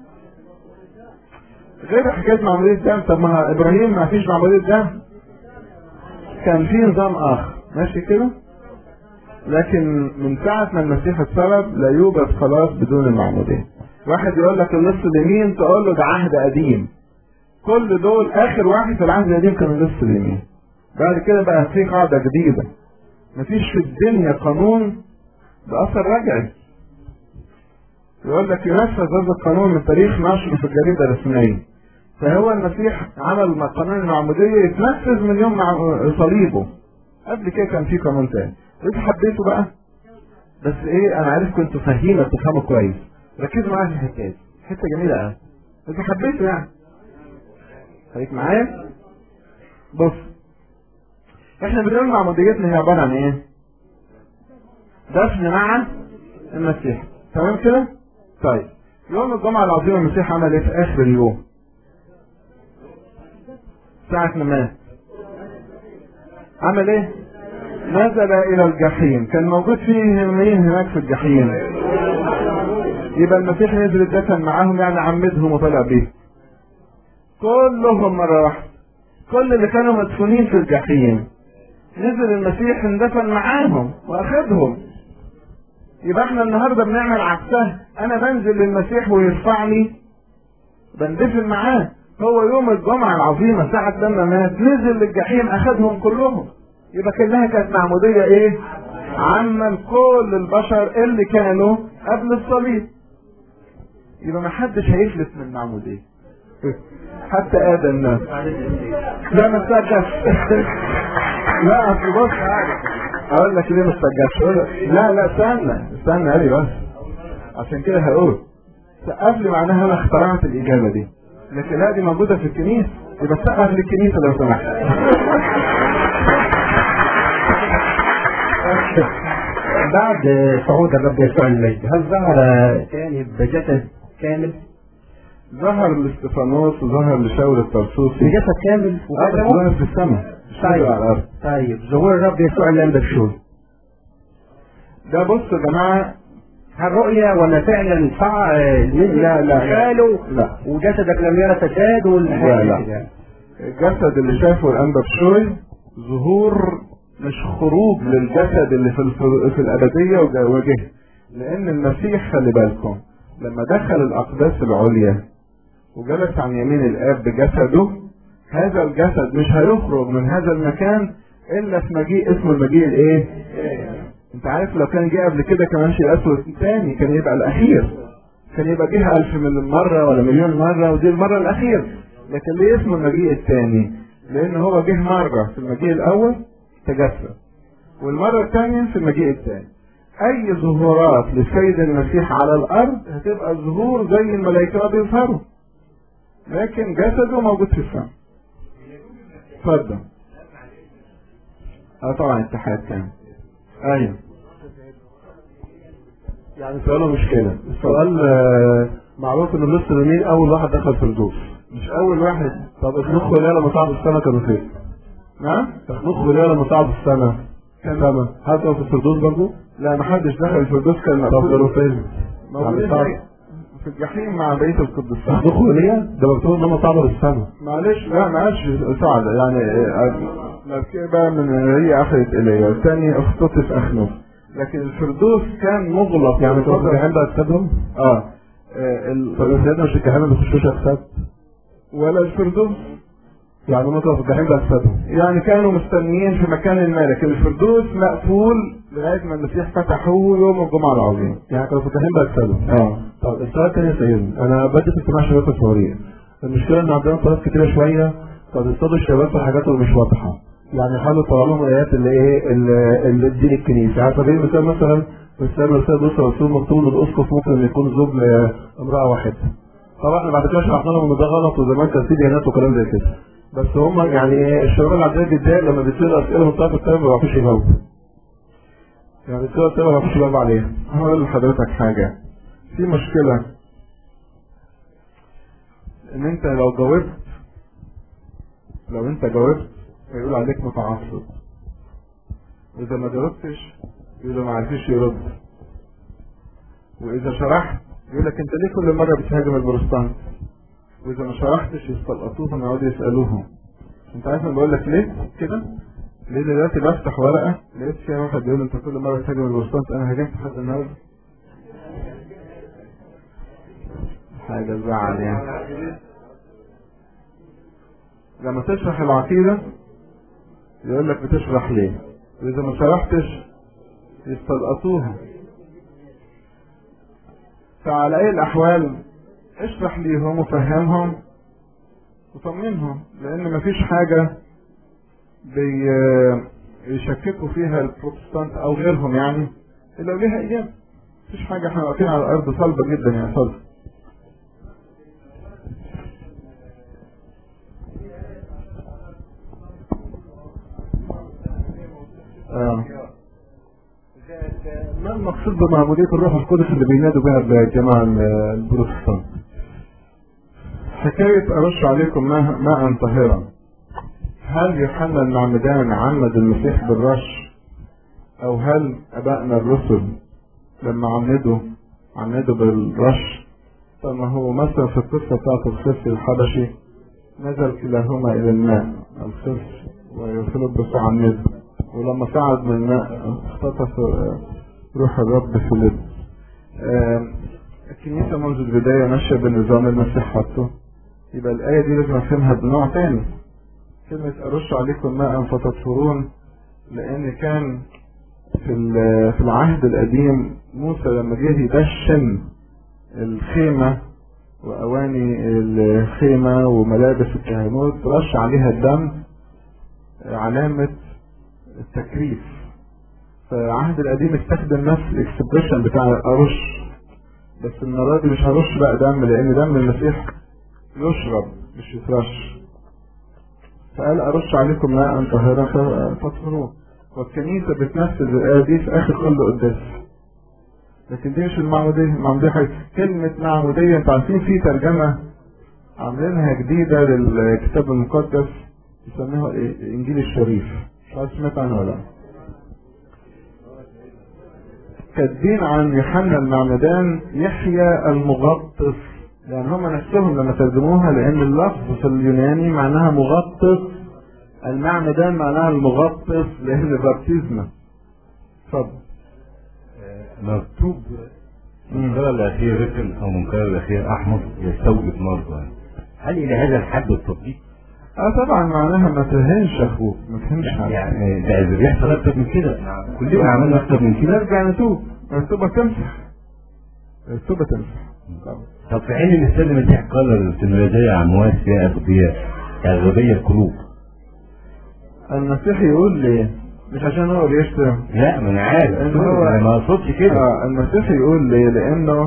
غير حكايه معموديه الدم طب ما ابراهيم ما فيش معموديه دم كان في نظام اخر ماشي كده لكن من ساعة ما المسيح اتصلب لا يوجد خلاص بدون المعمودية واحد يقول لك النص اليمين تقول له ده عهد قديم كل دول اخر واحد في العهد القديم كان النص اليمين بعد كده بقى في قاعدة جديدة مفيش في الدنيا قانون بأثر رجعي يقول لك ينفذ هذا القانون من تاريخ نشره في الجريدة الرسمية فهو المسيح عمل قانون المعمودية يتنفذ من يوم صليبه قبل كده كان في قانون تاني انتوا حبيتوا بقى بس ايه انا عارف كنتوا فاهمين تفهموا كويس ركزوا معايا في الحكايه دي حته جميله قوي انتوا حبيتوا يعني خليك معايا بص احنا بنقول معموديتنا هي عباره عن ايه دفن مع المسيح تمام كده طيب يوم الجمعه العظيم المسيح عمل ايه في اخر اليوم ساعه ما مات عمل ايه نزل الى الجحيم كان موجود فيه مين هناك في الجحيم يبقى المسيح نزل اتدفن معاهم يعني عمدهم وطلع بيه كلهم مرة واحدة كل اللي كانوا مدفونين في الجحيم نزل المسيح اندفن معاهم واخدهم يبقى احنا النهارده بنعمل عكسها انا بنزل للمسيح ويرفعني بندفن معاه هو يوم الجمعة العظيمة ساعة لما مات نزل للجحيم اخدهم كلهم يبقى كلها كانت معمودية ايه عما كل البشر اللي كانوا قبل الصليب يبقى ما حدش هيفلت من المعمودية حتى ادم نفسه لا ما تسجلش لا اصل بص اقول لك ليه ما تسجلش لا لا استنى استنى قالي بس عشان كده هقول سقف لي معناها انا اخترعت الاجابه دي لكن لا دي موجوده في الكنيسه يبقى سقف للكنيسه لو سمحت بعد صعود الرب يسوع المجد هل ظهر تاني بجسد كامل ظهر لاستفانوس وظهر لشاول الطرسوسي بجسد كامل وقال ظهر في السماء مش نزل طيب على الارض طيب ظهور الرب يسوع المجد شو ده بص يا جماعه هل رؤية ولا فعلا صع لا، لا. قالوا لا. وجسدك لم يرى فساد لا، لا. الجسد اللي شافه الانبا بشوي ظهور مش خروج للجسد اللي في الف- في الابديه وجا- وجه لان المسيح خلي بالكم لما دخل الاقداس العليا وجلس عن يمين الاب بجسده هذا الجسد مش هيخرج من هذا المكان الا في مجيء اسمه المجيء الايه؟ انت عارف لو كان جه قبل كده كمان شيء اسود تاني كان يبقى الاخير كان يبقى جه ألف من مرة ولا مليون مرة ودي المرة الأخيرة لكن ليه اسمه المجيء الثاني؟ لأن هو جه مرة في المجيء الأول تجسد والمرة الثانية في المجيء الثاني أي ظهورات للسيد المسيح على الأرض هتبقى ظهور زي الملائكة ما بيظهروا لكن جسده موجود في السماء اتفضل اه طبعا اتحاد كامل ايوه يعني سؤاله مش كده السؤال آه، معروف ان نص اليمين اول واحد دخل الفردوس مش أول واحد طب اخنوخ وليه لما صعد السماء كانوا فين؟ نعم اخنوخ وليه لما صعد السماء كان- السماء هل كانوا في الفردوس برضه؟ لا محدش دخل الفردوس كان طب كانوا مقفول فين؟ موجودين يعني صعد- في الجحيم مع بقية القديسين اخنوخ وليه ده مكتوب ان هم صعدوا للسماء معلش لا ما قالش صعد يعني آه، مركبة من هي أخذت إليه والثاني اختطف أخنوف لكن الفردوس كان مغلق يعني كانوا في فترة- الجحيم بأجسادهم؟ اه آه، ال- طب سيدنا مش الجحيم ما بيخشوش أجساد؟ ولا الفردوس يعني هم كانوا في الجحيم بأجسادهم يعني كانوا مستنيين في مكان ما لكن الفردوس مقفول لغاية ما المسيح فتحه يوم الجمعة العظيم يعني كانوا في الجحيم بأجسادهم اه طب السؤال الثاني يا سيدنا انا بدي في اجتماع شباب الصغيرين المشكله ان عندنا طلبات كتيره شويه فبيصطادوا الشباب في حاجات اللي مش واضحه يعني يحاولوا يطلعوا لهم الايات اللي ايه اللي اللي تدين الكنيسه على سبيل المثال مثلا في السنه رساله بص رسول مكتوب ان الاسقف ممكن يكون زوج لامراه واحده طبعا احنا بعد كده شرحنا لهم ان ده غلط وزمان كان في ديانات وكلام زي كده بس هم يعني ايه الشباب اللي عندنا بيتضايق لما بيصيروا اسئله من طرف الثاني ما بيعرفوش يجاوبوا يعني بيصيروا اسئله ما بيعرفوش يجاوبوا عليها هقول لحضرتك حاجة في مشكلة ان انت لو جاوبت لو انت جاوبت هيقول عليك متعصب واذا ما جاوبتش يقول ما عرفش يرد واذا شرحت يقول لك انت ليه كل مرة بتهاجم البروتستانت واذا ما شرحتش يستلقطوهم يقعدوا يسألوهم انت عارف انا بقول لك ليه كده ليه دلوقتي بفتح ورقة لقيت فيها واحد بيقول انت كل مرة بتهاجم البروتستانت انا هاجمت حد النهارده حاجة تزعل يعني لما تشرح العقيدة يقول لك بتشرح ليه وإذا ما شرحتش يستلقطوها فعلى أي الأحوال اشرح ليهم وفهمهم وطمنهم لأن مفيش حاجة بي يشككوا فيها البروتستانت أو غيرهم يعني إلا وليها إجابة مفيش حاجة احنا واقفين على الأرض صلبة جدا يا صلبة آه. ما المقصود بمعمودية الروح القدس اللي بينادوا بها الجماعة البروتستانت؟ حكاية أرش عليكم ماء, ماء طاهرا هل يوحنا المعمدان عمد المسيح بالرش او هل ابائنا الرسل لما عمدوا عمدوا بالرش طب ما هو مثلا في القصة بتاعت الخصي الحبشي نزل كلاهما الى الماء الخصي وفيلبس عمد ولما صعد من الماء اختطف روح الرب فيلبس الكنيسة منذ البداية ماشية بالنظام المسيح حطه يبقى الآية دي لازم أفهمها بنوع تاني كلمة أرش عليكم ماء فتطهرون لأن كان في في العهد القديم موسى لما جه يدشن الخيمة وأواني الخيمة وملابس الكهنوت رش عليها الدم علامة التكريس فالعهد القديم استخدم نفس الاكسبريشن بتاع أرش بس المرة دي مش هرش بقى دم لأن دم المسيح يشرب مش يترش فقال أرش عليكم ماء طاهرا فاطهروه والكنيسة بتنفذ الآية دي في آخر كل قداس لكن دي مش المعمودية المعمودية حاجة كلمة معمودية انتوا عارفين في ترجمة عاملينها جديدة للكتاب المقدس يسموها ايه الإنجيل الشريف مش عارف سمعت عنه ولا كاتبين عن يوحنا المعمدان يحيى المغطس يعني هم نفسهم لما ترجموها لأن اللفظ في اليوناني معناها مغطس المعمدان معناها المغطس لأن البابتيزما اتفضل مكتوب منكر الأخير ركن أو منكر الأخير أحمر يستوجب مرضى هل إلى هذا الحد التطبيق؟ اه طبعا معناها ما تهنش اخوك ما تهنش حد يعني ده إذا بيحصل أكتر من كده كلنا عملنا أكتر من كده نرجع نتوب التوبة تمسح التوبة تمسح طب في حين ان السيد المسيح قال للتلميذية اموات يا اغبياء يا اغبياء القلوب المسيح يقول ليه مش عشان هو بيشتم لا ما انا عارف لأن هو انا ما اقصدش كده آه المسيح يقول ليه لانه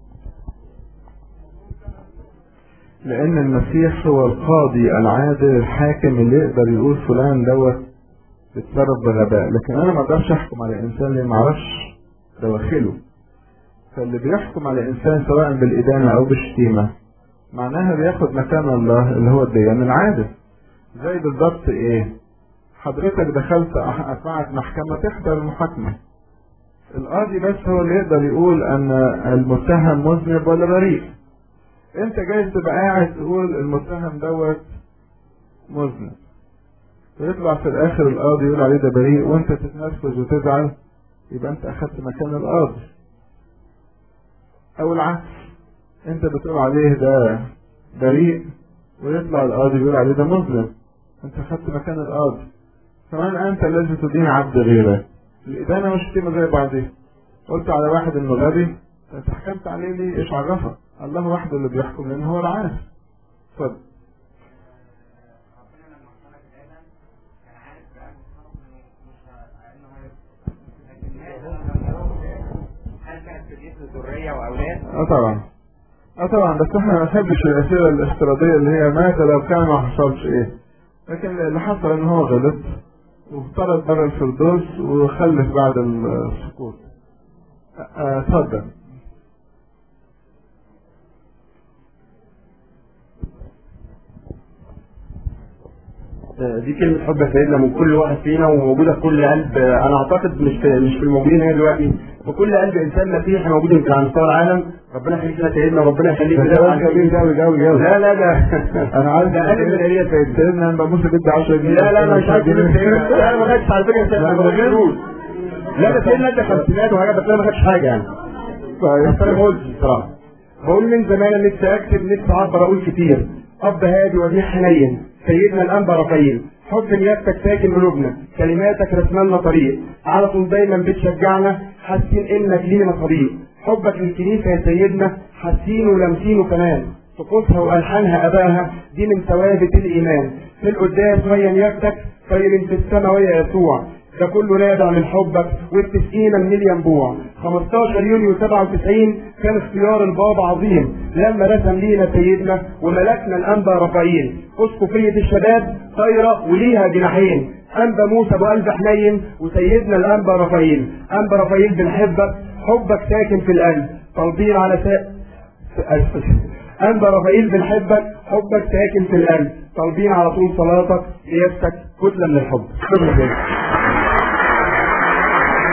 لان المسيح هو القاضي العادل الحاكم اللي يقدر يقول فلان دوت بيتصرف بغباء لكن انا ما اقدرش احكم على انسان اللي ما اعرفش دواخله فاللي بيحكم على انسان سواء بالادانه او بالشتيمه معناها بياخد مكان الله اللي هو الديان العادل زي بالظبط ايه حضرتك دخلت قاعة محكمة تحضر المحاكمة القاضي بس هو اللي يقدر يقول ان المتهم مذنب ولا بريء انت جاي تبقى قاعد تقول المتهم دوت مذنب ويطلع في الاخر القاضي يقول عليه ده بريء وانت تتنرفز وتزعل يبقى انت اخدت مكان القاضي او العكس انت بتقول عليه ده بريء ويطلع القاضي يقول عليه ده مظلم انت خدت مكان القاضي كمان انت الذي تدين عبد غيرك الادانه والشتيمه زي بعضها قلت على واحد انه غبي انت حكمت عليه ليه ايش عرفك الله وحده اللي بيحكم لان هو العارف اتفضل ذريه واولاد اه طبعا اه طبعا بس احنا ما نحبش الاسئله الافتراضيه اللي هي ماذا لو كان ما حصلش ايه لكن اللي حصل ان هو غلط وافترض بره الفردوس وخلف بعد السقوط آه، اتفضل دي كلمة حب يا سيدنا من كل واحد فينا وموجودة في كل قلب أنا أعتقد مش في مش في الموجودين هنا دلوقتي في كل قلب إنسان مسيحي موجود يمكن على مستوى العالم ربنا يخليك لنا سيدنا وربنا يخليك ده لنا كلام جميل قوي قوي قوي لا لا لا انا عايز ده قلب الآلية يا سيدنا سيدنا انا ببص بدي 10 جنيه لا لا أنا مش عارف كلمة سيدنا لا أنا ما خدتش على فكرة سيدنا ما خدتش لا ده سيدنا ادى خمسينات وحاجات بس أنا ما خدتش حاجة يعني بس أنا ما قلتش بصراحة بقول من زمان أنا نفسي أكتب نفسي أعبر أقول كتير أب هادي وجيه حنين سيدنا الأنبا رفايل حب نيابتك ساكن قلوبنا كلماتك رسمالنا طريق على طول دايما بتشجعنا حاسين انك لينا صديق حبك للكنيسة يا سيدنا حاسين ولامسينه كمان طقوسها والحانها اباها دي من ثوابت الايمان في القداس ويا نيابتك طيب في السما ويا يسوع ده كله نابع من حبك والتسقينة من الينبوع 15 يونيو 97 كان اختيار البابا عظيم لما رسم لينا سيدنا وملكنا الانبا رفايل اسقفية الشباب طايرة وليها جناحين انبا موسى ابو قلب حنين وسيدنا الانبا رفايل انبا رفايل بنحبك حبك ساكن في القلب طالبين على سا... انبا رفايل بنحبك حبك ساكن في القلب طالبين على طول صلاتك قيادتك كتلة من الحب شكرا جدا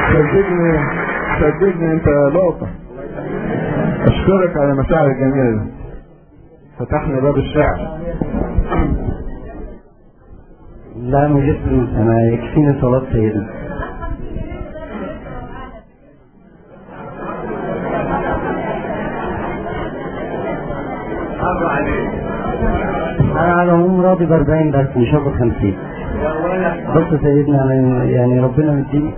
صدقني صدقني انت لقطة اشكرك على المشاعر الجميلة دي فتحنا باب الشعر لا ما جبت فلوس انا يكفيني صلاة سيدنا انا على العموم راضي ب 40 بس مش هاخد 50 بص يا سيدنا أنا يعني ربنا مديني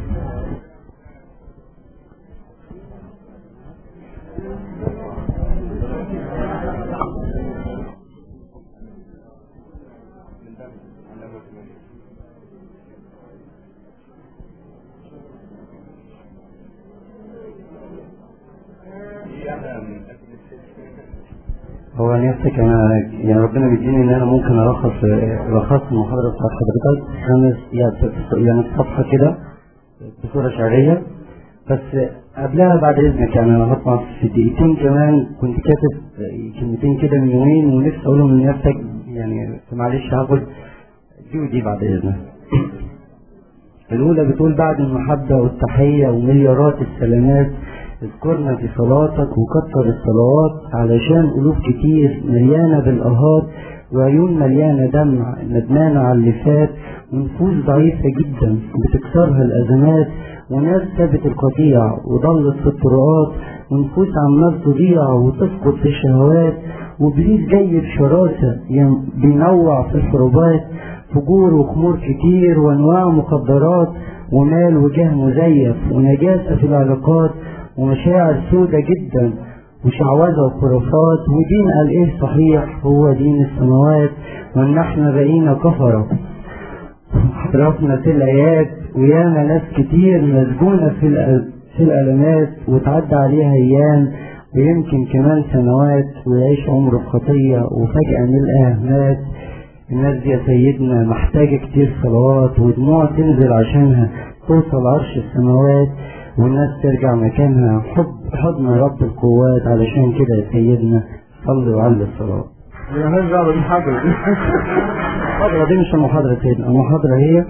هو نفسك انا يعني ربنا بيديني ان انا ممكن الخص لخصت المحاضره بتاعت حضرتك خمس يعني يعني صفحه كده بصوره شعريه بس قبلها بعد اذنك يعني انا هطلع في دقيقتين كمان كنت كاتب كلمتين كده من يومين ونفسي اقولهم لنفسك يعني معلش هاخد دي ودي بعد اذنك الأولى بتقول بعد المحبة والتحية ومليارات السلامات اذكرنا في صلاتك وكتر الصلوات علشان قلوب كتير مليانة بالأهات وعيون مليانة دمع ندمانة على اللي فات ونفوس ضعيفة جدا بتكسرها الأزمات وناس سابت القطيع وضلت في الطرقات ونفوس عمال تضيع وتسقط في الشهوات وإبليس جاي بشراسة ين- بينوع في الحروبات فجور وخمور كتير وانواع مخدرات ومال وجاه مزيف ونجاسة في العلاقات ومشاعر سودة جدا وشعوذة وخرافات ودين قال ايه صحيح هو دين السماوات وان احنا بقينا كفرة حضراتنا في الايات وياما ناس كتير مسجونة في الأ- في الالمات وتعدى عليها ايام ويمكن كمان سنوات ويعيش عمره في خطية وفجأة نلقاه مات الناس دي يا سيدنا محتاجة كتير صلوات ودموع تنزل عشانها توصل عرش السماوات والناس ترجع مكانها حب حضن رب القوات علشان كده يا سيدنا صلي وعلي الصلاة مالهاش دعوة بالمحاضرة دي المحاضرة دي مش المحاضرة يا سيدنا المحاضرة هي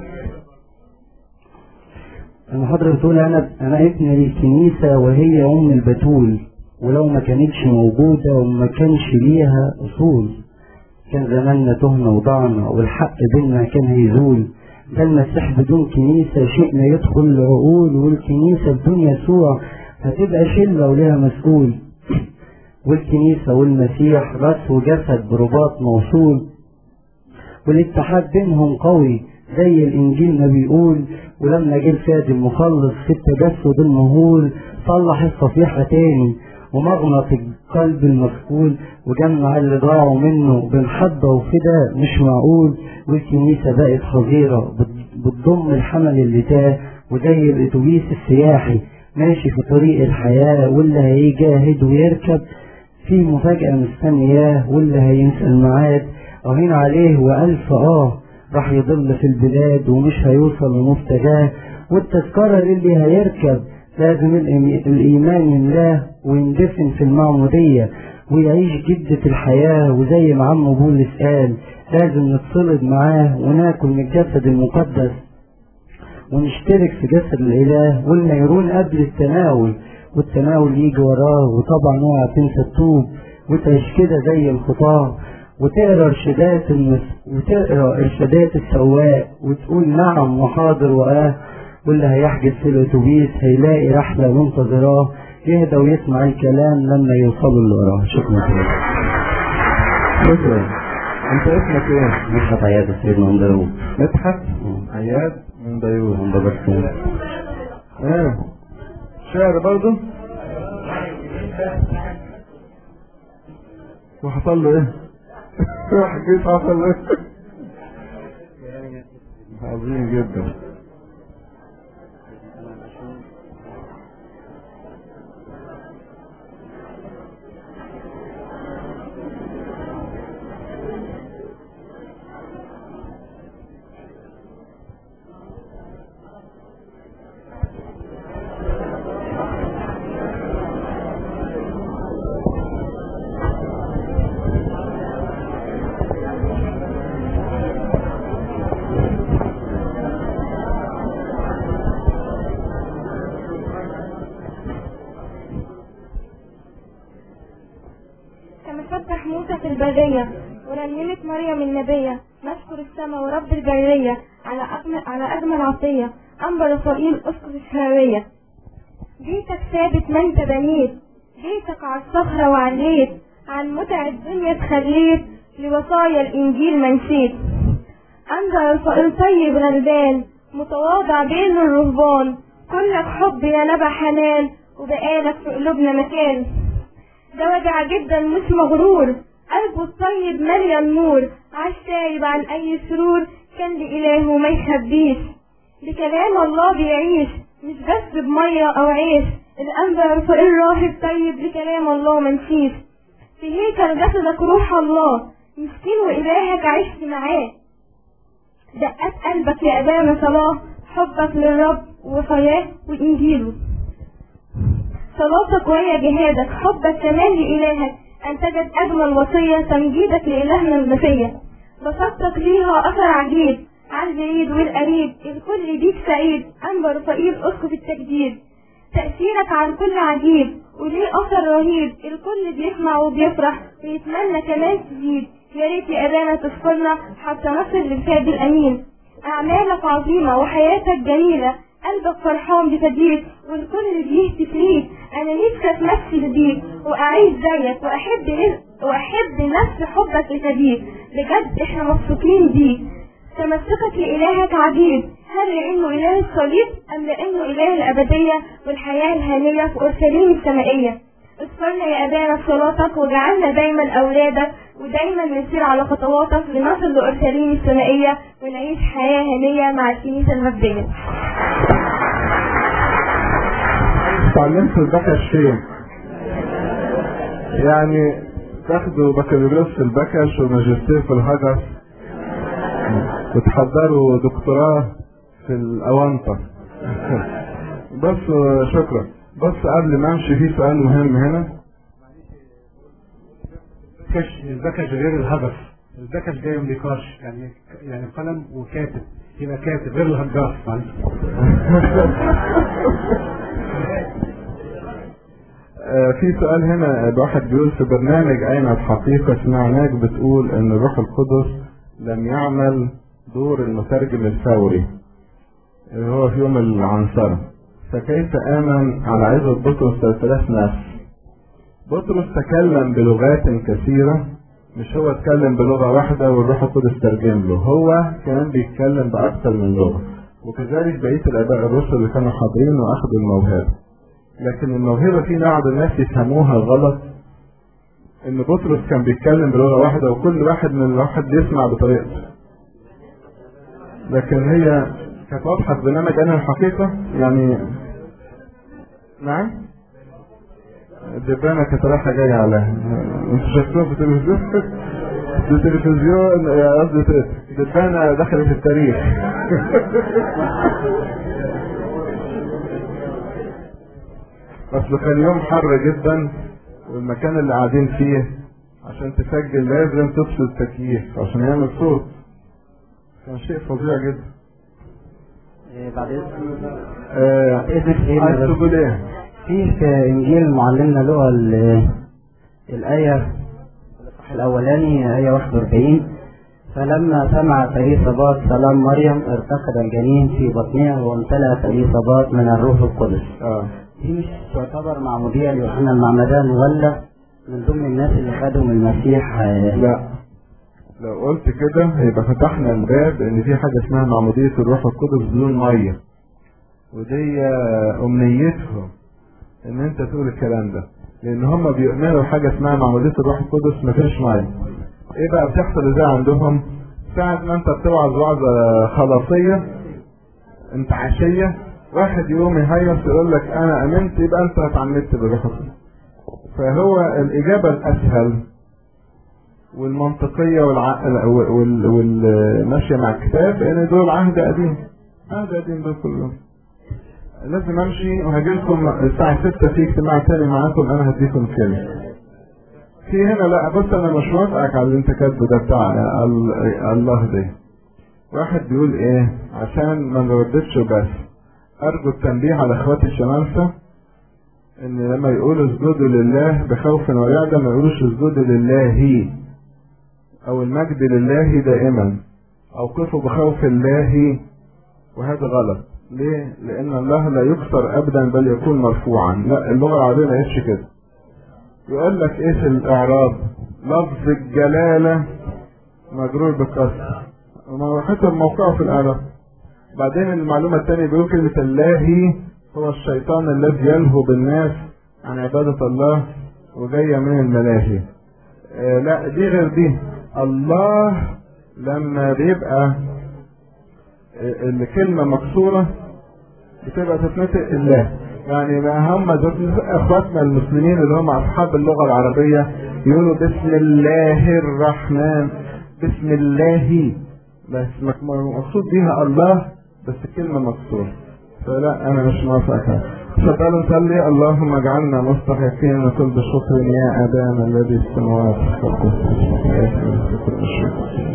المحاضرة بتقول أنا أنا ابن للكنيسة وهي أم البتول ولو ما كانتش موجودة وما كانش ليها أصول كان زماننا تهنا وضعنا والحق بينا كان هيزول ده المسيح بدون كنيسة شيء لا يدخل العقول والكنيسة بدون يسوع هتبقى شلة وليها مسؤول والكنيسة والمسيح راس وجسد برباط موصول والاتحاد بينهم قوي زي الانجيل ما بيقول ولما جه الفادي المخلص في التجسد المهول صلح الصفيحة تاني ومغنط القلب المفقود وجمع اللي ضاعوا منه بالحبة وفدا مش معقول والكنيسة بقت حظيرة بت- بتضم الحمل اللي تاه وزي الاتوبيس السياحي ماشي في طريق الحياة واللي هيجاهد ويركب في مفاجأة مستنياه واللي هينسى الميعاد أهين عليه وألف آه راح يضل في البلاد ومش هيوصل لمفتداه والتذكرة للي هيركب لازم الإيم- الإيمان يملاه ويندفن في المعمودية ويعيش جدة الحياة وزي ما عم بولس قال لازم نتصلد معاه وناكل من الجسد المقدس ونشترك في جسد الإله والنيرون قبل التناول والتناول يجي وراه وطبعا اوعى تنسى الطوب وتعيش كده زي الخطاة وتقرا ارشادات المس... وتقرا ارشادات السواق وتقول نعم وحاضر واه واللي هيحجز في الاتوبيس هيلاقي رحله منتظراه يهدى ويسمع الكلام لما يوصلوا اللي وراه شكرا كده شكرا انت اسمك ايه؟ مدحت عياد سيدنا مندروب مدحت عياد من بيروت من باب السن ايه شعر برضه وحصل له ايه؟ حكيت حصل له ايه؟ عظيم جدا فتح موسى في البرية ورنمت مريم النبية نشكر السماء ورب البرية على أجمل, على أجمل عطية أنبر رفائيل أسقف الشهرية بيتك ثابت ما انت بنيت بيتك على الصخرة وعليت عن متع الدنيا تخليت لوصايا الإنجيل ما نسيت أنت رفائيل طيب غلبان متواضع بين الرهبان كلك حب يا نبع حنان وبقالك في قلوبنا مكان ده وجع جدا مش مغرور قلبه الطيب مليان نور عاش تايب عن أي سرور كان لإلهه ما يخبيش بكلام الله بيعيش مش بس بمية أو عيش الأنبا رفائيل راهب طيب بكلام الله منسيش في هيكل جسدك روح الله مسكين وإلهك عشت معاه دقات قلبك يا أبانا صلاة حبك للرب وصياه وإنجيله صلاتك وهي جهادك حبك كمان لإلهك أنتجت أجمل وصية تمجيدك لإلهنا المسيح بسطتك ليها أثر عجيب على البعيد والقريب الكل بيك سعيد أنبا رفائيل أسقف التجديد تأثيرك عن كل عجيب وليه أثر رهيب الكل بيسمع وبيفرح ويتمنى كمان تزيد يا ريت يا أبانا تذكرنا حتى نصل للكاد الأمين أعمالك عظيمة وحياتك جميلة قلبك فرحان بتدريس والكل بيهتف ليك أنا نفسي أتمثل بيك وأعيش زيك وأحب نفس وأحب نفس حبك لتدريس بجد إحنا مبسوطين بيك تمسكك لإلهك عجيب هل لأنه إله الصليب أم لأنه إله الأبدية والحياة الهانية في أورشليم السمائية اذكرنا يا أبانا في صلاتك وجعلنا دايما أولادك ودايما نسير على خطواتك لنصل لأورشليم السمائية ونعيش حياة هنية مع الكنيسة المبدية اتعلمت البكش فين؟ يعني تاخدوا بكالوريوس في البكش وماجستير في الهجر وتحضروا دكتوراه في الأونطة بس شكرا بس قبل ما امشي في سؤال مهم هنا البكش البكش غير الهجس البكش جاي من نقاش يعني يعني قلم وكاتب يبقى كاتب غير الهجاص معلش آه، في سؤال هنا الواحد بيقول في برنامج أين الحقيقة سمعناك بتقول إن الروح القدس لم يعمل دور المترجم الفوري اللي هو في يوم العنصرة فكيف آمن على عزة بطرس 3000 نفس بطرس تكلم بلغات كثيرة مش هو اتكلم بلغة واحدة والروح القدس ترجم له هو كمان بيتكلم بأكثر من لغة وكذلك بقية الآباء الرسل اللي كانوا حاضرين وأخذوا الموهبة لكن الموهبة في بعض الناس يفهموها غلط ان بطرس كان بيتكلم بلغة واحدة وكل واحد من الواحد بيسمع بطريقته لكن هي كانت واضحة في برنامج انا الحقيقة يعني نعم الدبانة كانت رايحة جاية عليها انتوا شفتوها في التلفزيون في التلفزيون يا قصدي دبانة دخلت التاريخ اصل كان يوم حر جدا والمكان اللي قاعدين فيه عشان تسجل لازم تفصل التكييف عشان يعمل صوت كان شيء فظيع جدا بعد اذنك آه اذنك ايه عايز بس؟ تقول ايه؟ في في انجيل معلمنا لقى ال- الايه الاولاني ايه 41 فلما سمعت اليصابات سلام مريم ارتقد الجنين في بطنها وامتلأت اليصابات من الروح القدس اه دي مش تعتبر معمودية ليوحنا المعمدان ولا من ضمن الناس اللي خدهم المسيح آه، لا لو قلت كده هيبقى فتحنا الباب ان في حاجه اسمها معموديه الروح القدس بدون ميه ودي آه، امنيتهم ان انت تقول الكلام ده لان هم بيؤمنوا بحاجه اسمها معموديه الروح القدس ما فيش ميه ايه بقى بتحصل ازاي عندهم ساعة ما انت بتوعظ وعظة خلاصية انت عشية واحد يقوم يهيص يقول لك انا امنت يبقى انت اتعمدت بالروح القدس فهو الاجابة الاسهل والمنطقية والعقل وال- والماشية مع الكتاب ان دول عهد قديم عهد قديم دول كلهم لازم امشي وهجي لكم الساعة 6 في اجتماع تاني معاكم انا هديكم كلمة في هنا لا بص انا مش موافقك على اللي انت كاتبه ده بتاع ال- الله ده واحد بيقول ايه عشان ما نرددش بس ارجو التنبيه على اخواتي الشمامسة ان لما يقولوا اسجدوا لله بخوف ورعدة ما يقولوش اسجدوا لله او المجد لله دائما او قفوا بخوف الله وهذا غلط ليه؟ لان الله لا يكسر ابدا بل يكون مرفوعا لا اللغة العربية ما هيش كده يقول لك ايه في الاعراب لفظ الجلالة مجرور بالكسر وما حسب موقعه في الاعراب بعدين المعلومة الثانية بيقول كلمة الله هو الشيطان الذي يلهو بالناس عن عبادة الله وجاية من الملاهي آه لا دي غير دي الله لما بيبقى آه، الكلمة مكسورة بتبقى تتنطق الله يعني ما هم ذات اخواتنا المسلمين اللي هم اصحاب اللغة العربية يقولوا بسم الله الرحمن بسم الله بس مك- مقصود بيها الله بس الكلمة مكسورة فلا انا مش موافقك فتعالوا نصلي اللهم اجعلنا مستحقين لكل شكر يا ابانا الذي في السماوات والارض